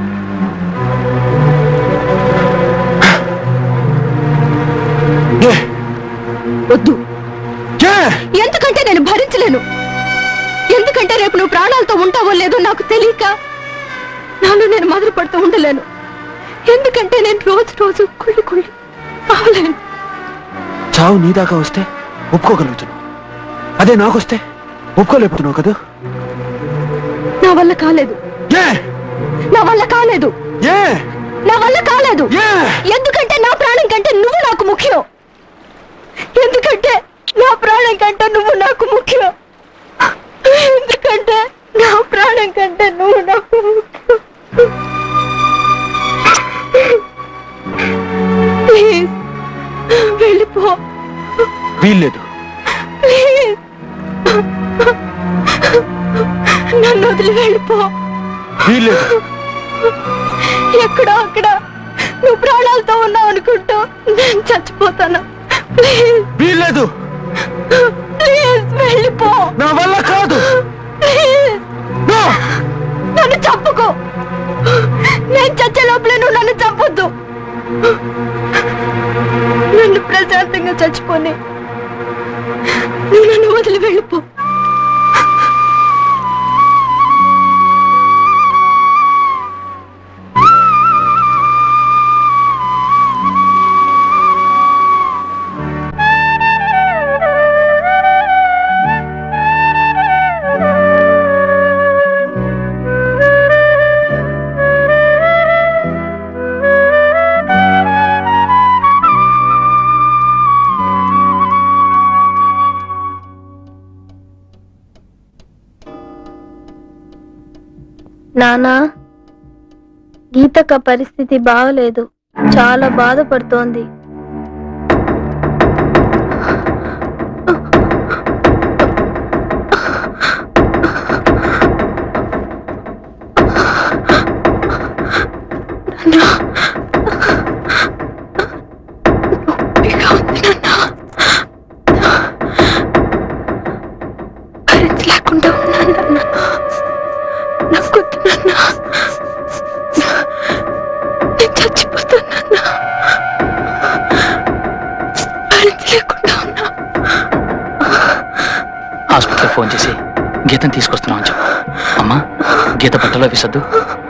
వద్దు ఎందుకంటే నేను భరించలేను ఎందుకంటే రేపు నువ్వు ప్రాణాలతో ఉంటావో లేదో నాకు తెలియక నాలో నేను మొదలు పడుతూ ఉండలేను ఎందుకంటే నేను రోజు రోజు కుళ్ళి కుళ్ళి అవలేను చావు నీ దాకా వస్తే ఒప్పుకోగలుగుతున్నావు అదే నాకొస్తే ఒప్పుకోలేకపోతున్నావు కదా నా వల్ల కాలేదు నా వల్ల కాలేదు నా వల్ల కాలేదు ఎందుకంటే నా ప్రాణం కంటే నువ్వు నాకు ముఖ్యం ఎందుకంటే నా ప్రాణం కంటే నువ్వు నాకు ముఖ్యం ఎందుకంటే నా ప్రాణం కంటే నువ్వు నాకు ముఖ్యం వీల్లేదు ప్లీజ్ నన్ను వదిలి వెళ్ళిపో వీల్లేదు ఎక్కడో అక్కడ నువ్వు ప్రాణాలతో ఉన్నావు అనుకుంటూ నేను చచ్చిపోతాను ప్లీజ్ వీల్లేదు ప్లీజ్ వెళ్ళిపో నా వల్ల కాదు ప్లీజ్ నన్ను చంపుకో నేను చచ్చే లోపలే నువ్వు నన్ను చంపొద్దు నన్ను ప్రశాంతంగా చచ్చిపోని నువ్వు నన్ను వదిలి వెళ్ళిపో నానా గీతక పరిస్థితి బాగలేదు చాలా బాధపడుతోంది భరించలేకుండా ఉన్నాను నాన్న నాకొద్దు నాన్న నేను చచ్చిపోతాను నాన్న భరించలేకుండా ఉన్నా హాస్పిటల్కి ఫోన్ చేసి గీతను తీసుకొస్తున్నాం అని చెప్పు అమ్మా గీత బట్టలో విసద్దు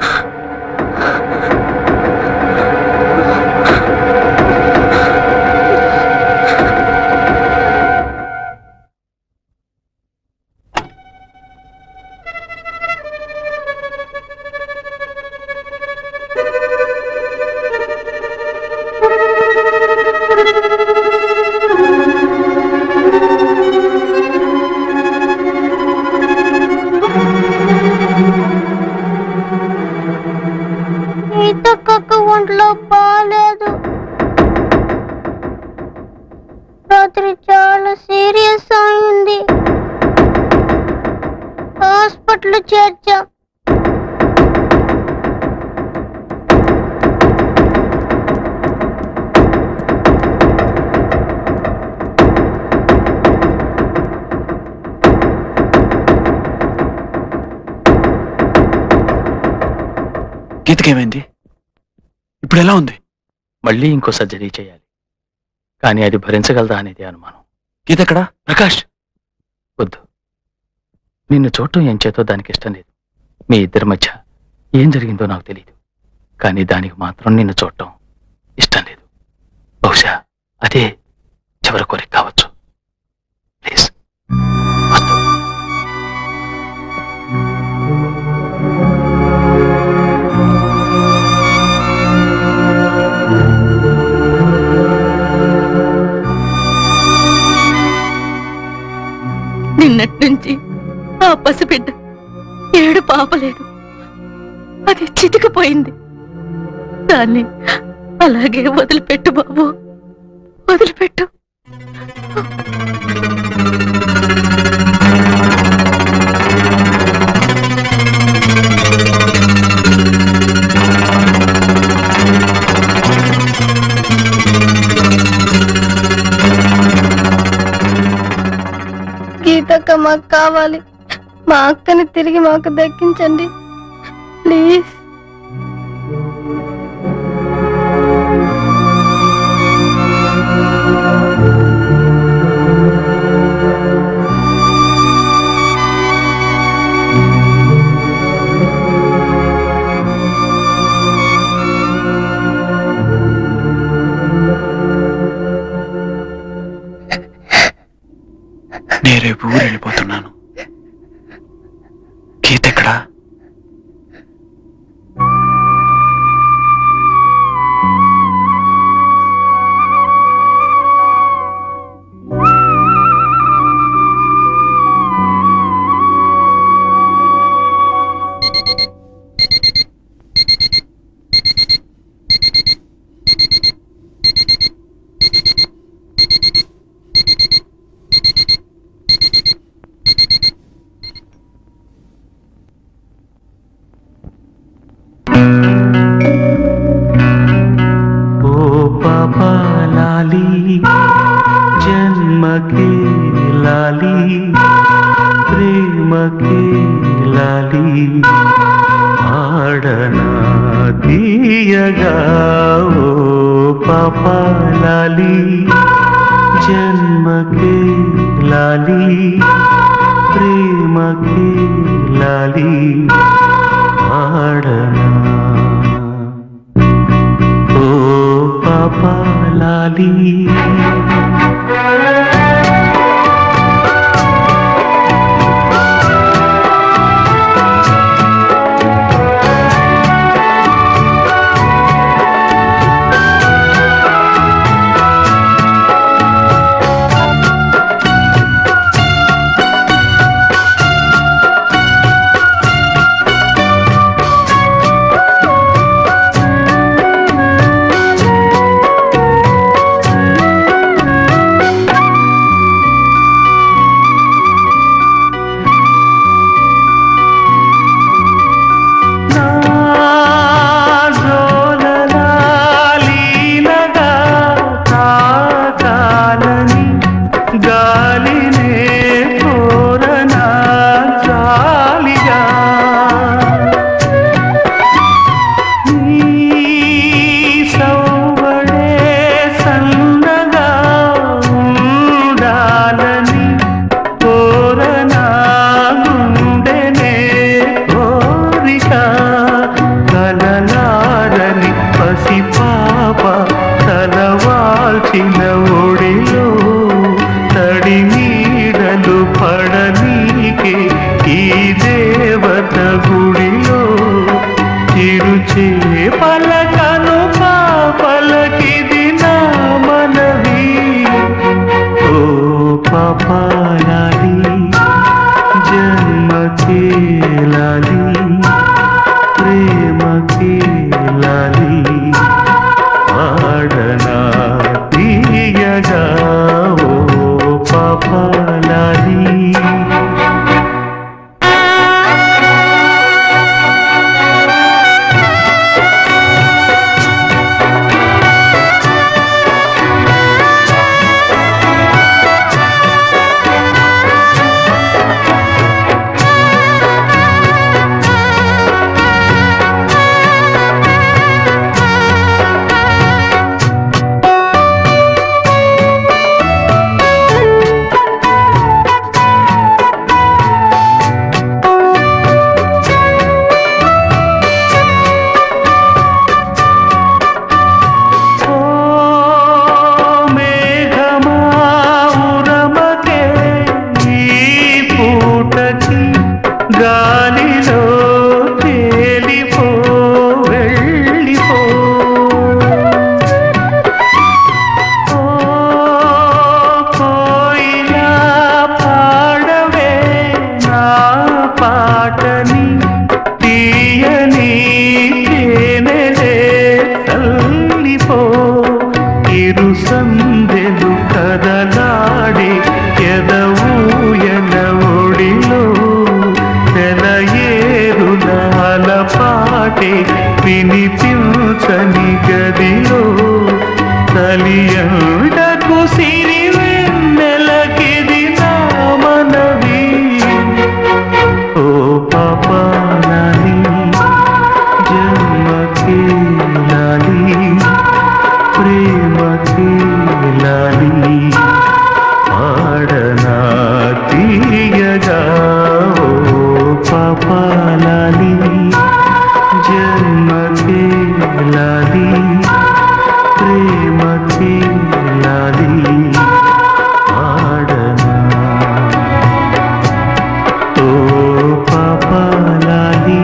గీతక్క ఒంట్లో బాగాలేదు రాత్రి చాలా సీరియస్ అయింది హాస్పిటల్ చేర్చాం గీతకేమైంది ఇప్పుడు ఎలా ఉంది మళ్ళీ ఇంకో సర్జరీ చేయాలి కానీ అది భరించగలదా అనేది అనుమానం గీత ఎక్కడా ప్రకాష్ వద్దు నిన్ను చూడటం ఏం చేతో దానికి ఇష్టం లేదు మీ ఇద్దరి మధ్య ఏం జరిగిందో నాకు తెలియదు కానీ దానికి మాత్రం నిన్ను చూడటం ఇష్టం లేదు బహుశా అదే చివరి కోరిక కావచ్చు ప్లీజ్ నిన్నటి నుంచి ఆ పసిబిడ్డ ఏడు పాపలేదు అది చితికిపోయింది దాన్ని అలాగే వదిలిపెట్టు బాబు వదిలిపెట్టు గీతక్క మాకు కావాలి మా అక్కని తిరిగి మాకు దక్కించండి ప్లీజ్ నేను రేపు ఊరు వెళ్ళిపోతున్నాను గీత ఎక్కడా తీయగా ఓ పాపాలాలి జన్మకే లాలి ప్రేమకే లాలి ఆడనా ఓ పాపాలాలి జోలలాలీనగా తాకాలని గాలినే కోరనా జాలిగా నీ సౌవడే సన్నగా ఉండాలని కోరనా గుండెనే కోరిక కలలారని పసిపాప తలవాల్చిన ఒడిలో తడి నీడలు పడనీకే ఈ దేవత గుడిలో చిరుచే పలకను పాపలకిది నా మనవి ఓ పాపాలాలి జన్మకే లాలి ప్రేమకే లాలి ఆడనా తీయగా ఓ పాపాలాలి మేఘమా ఉరమకే ఈ పూటకి గాలిలో తేలిపో వెళ్ళిపో ఓ కోయిలా పాడవే నా పాటని తీయని తేనెలే తల్లిపో ఇరు సందెలు కదలాడి ఎదవూయన ఒడిలో తెలయేరులాల పాటే వినిపించని గదిలో కలియండకు సిరి వెన్నెలకిది నా మనవి ఓ పాపాలని జన్మకే లాలి ప్రేమకే లాలి ఆడనా తీయగా ఓ పాపాలాలి జన్మకే లాలి ప్రేమకే లాలి ఆడనా ఓ పాపాలాలి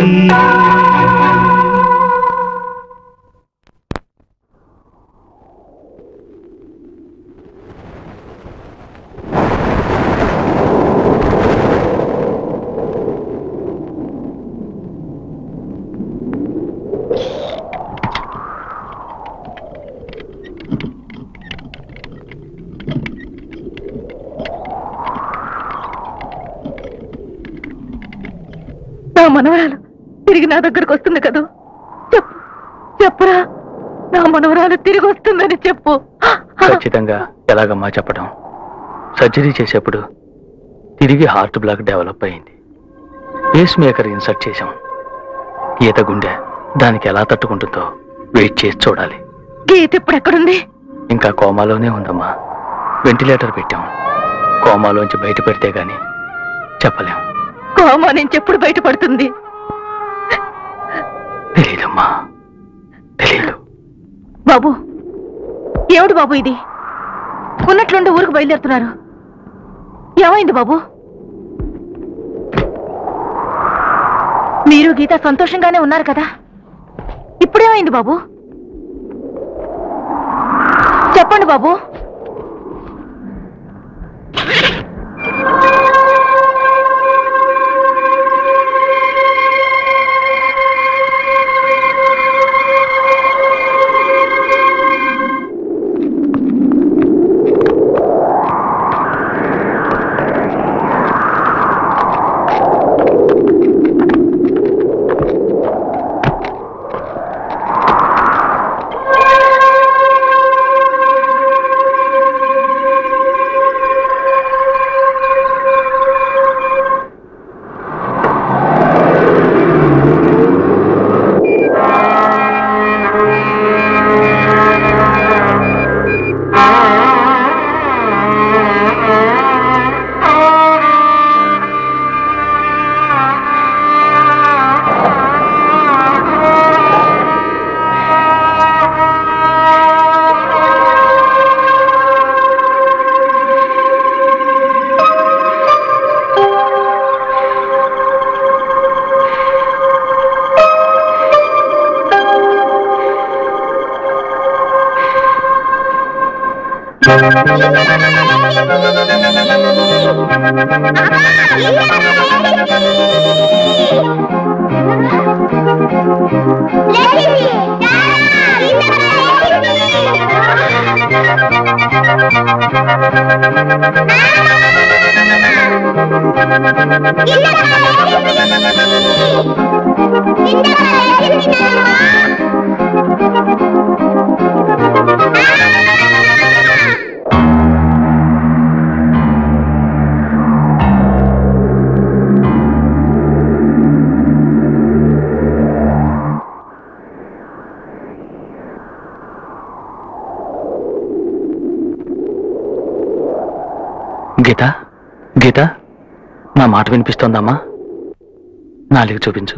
నా మనవరాలు తిరిగి నా దగ్గరకు వస్తుంది కదూ చెప్పు చెప్పురా నా మనవరాలు తిరిగి వస్తుందని చెప్పు ఖచ్చితంగా ఎలాగమ్మా చెప్పడం సర్జరీ చేసేప్పుడు తిరిగి హార్ట్ బ్లాక్ డెవలప్ అయింది పేస్ మేకర్ ఇన్సర్ట్ చేశాం ఈత గుండె దానికి ఎలా తట్టుకుంటుందో వెయిట్ చేసి చూడాలి గీత ఇప్పుడు ఎక్కడుంది ఇంకా కోమాలోనే ఉందమ్మా వెంటిలేటర్ పెట్టాం కోమాలోంచి బయట పెడితే గాని చెప్పలేం కోమా నుంచి ఎప్పుడు బయటపడుతుంది తెలీదమ్మా తెలీదు బాబు ఏమిటి బాబు ఇది ఉన్నట్లుండి ఊరికి బయలుదేరుతున్నారు ఏమైంది బాబు మీరు గీత సంతోషంగానే ఉన్నారు కదా ఇప్పుడేమైంది బాబు చెప్పండి బాబు గీత గీత నా మాట వినిపిస్తోందమ్మా నాలుగు చూపించు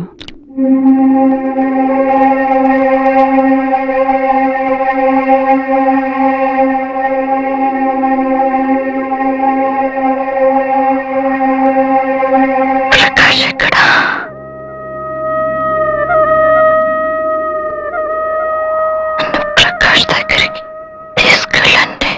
ప్రకాష్ దగ్గరికి తీసుకెళ్ళండి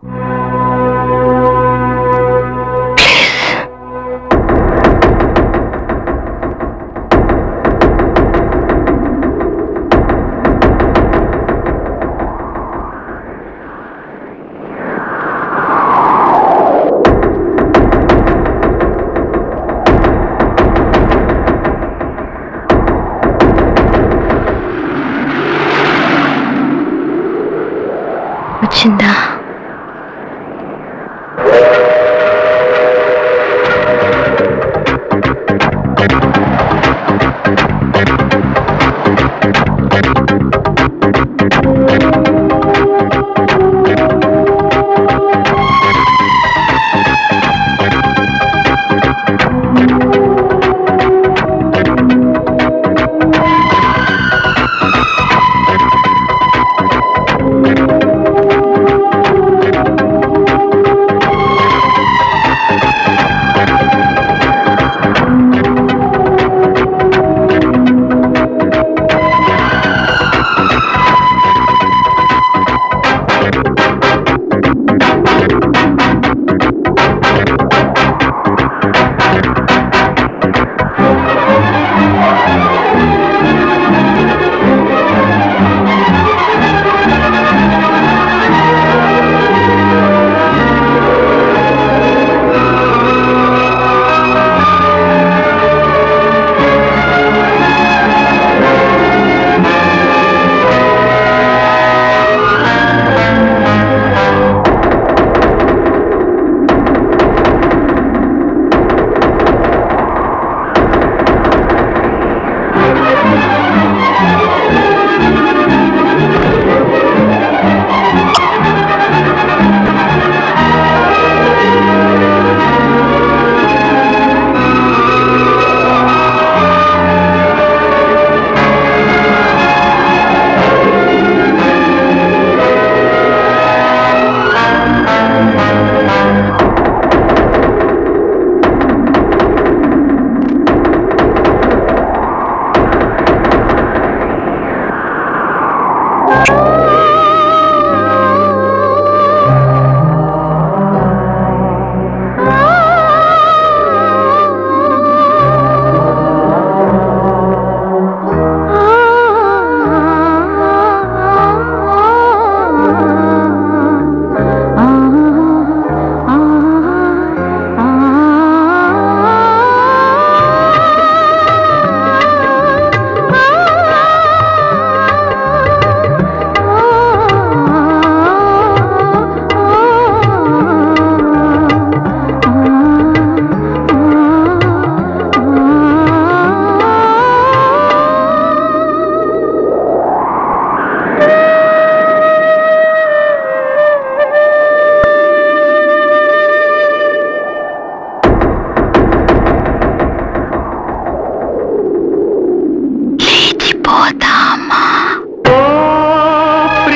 వచ్చిందా ఆ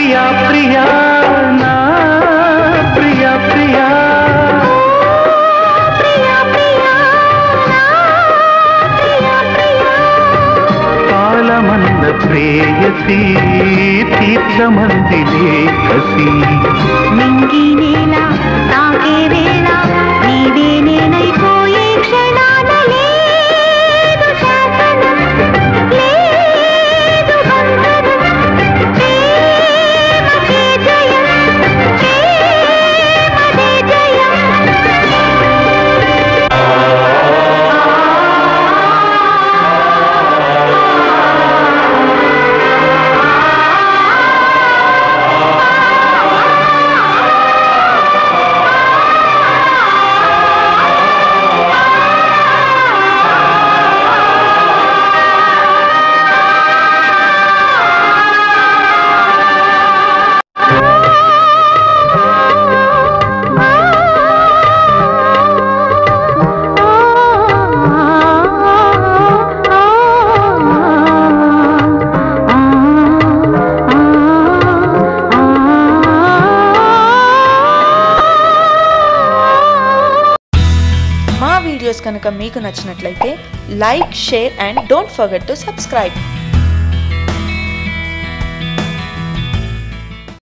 ప్రియా ప్రియా నా ప్రియా ప్రియా కాలమన్న ప్రేయసి తీర్థమందిలే కసి నింగి నేల తాకే వేళ నీవే నేనైపోయే క్షణాన లేదు శాసనం లేదు బంధనం ప్రేమకే జయం ప్రేమదే జయం మా వీడియోస్ కనుక మీకు నచ్చినట్లయితే like share and don't forget to subscribe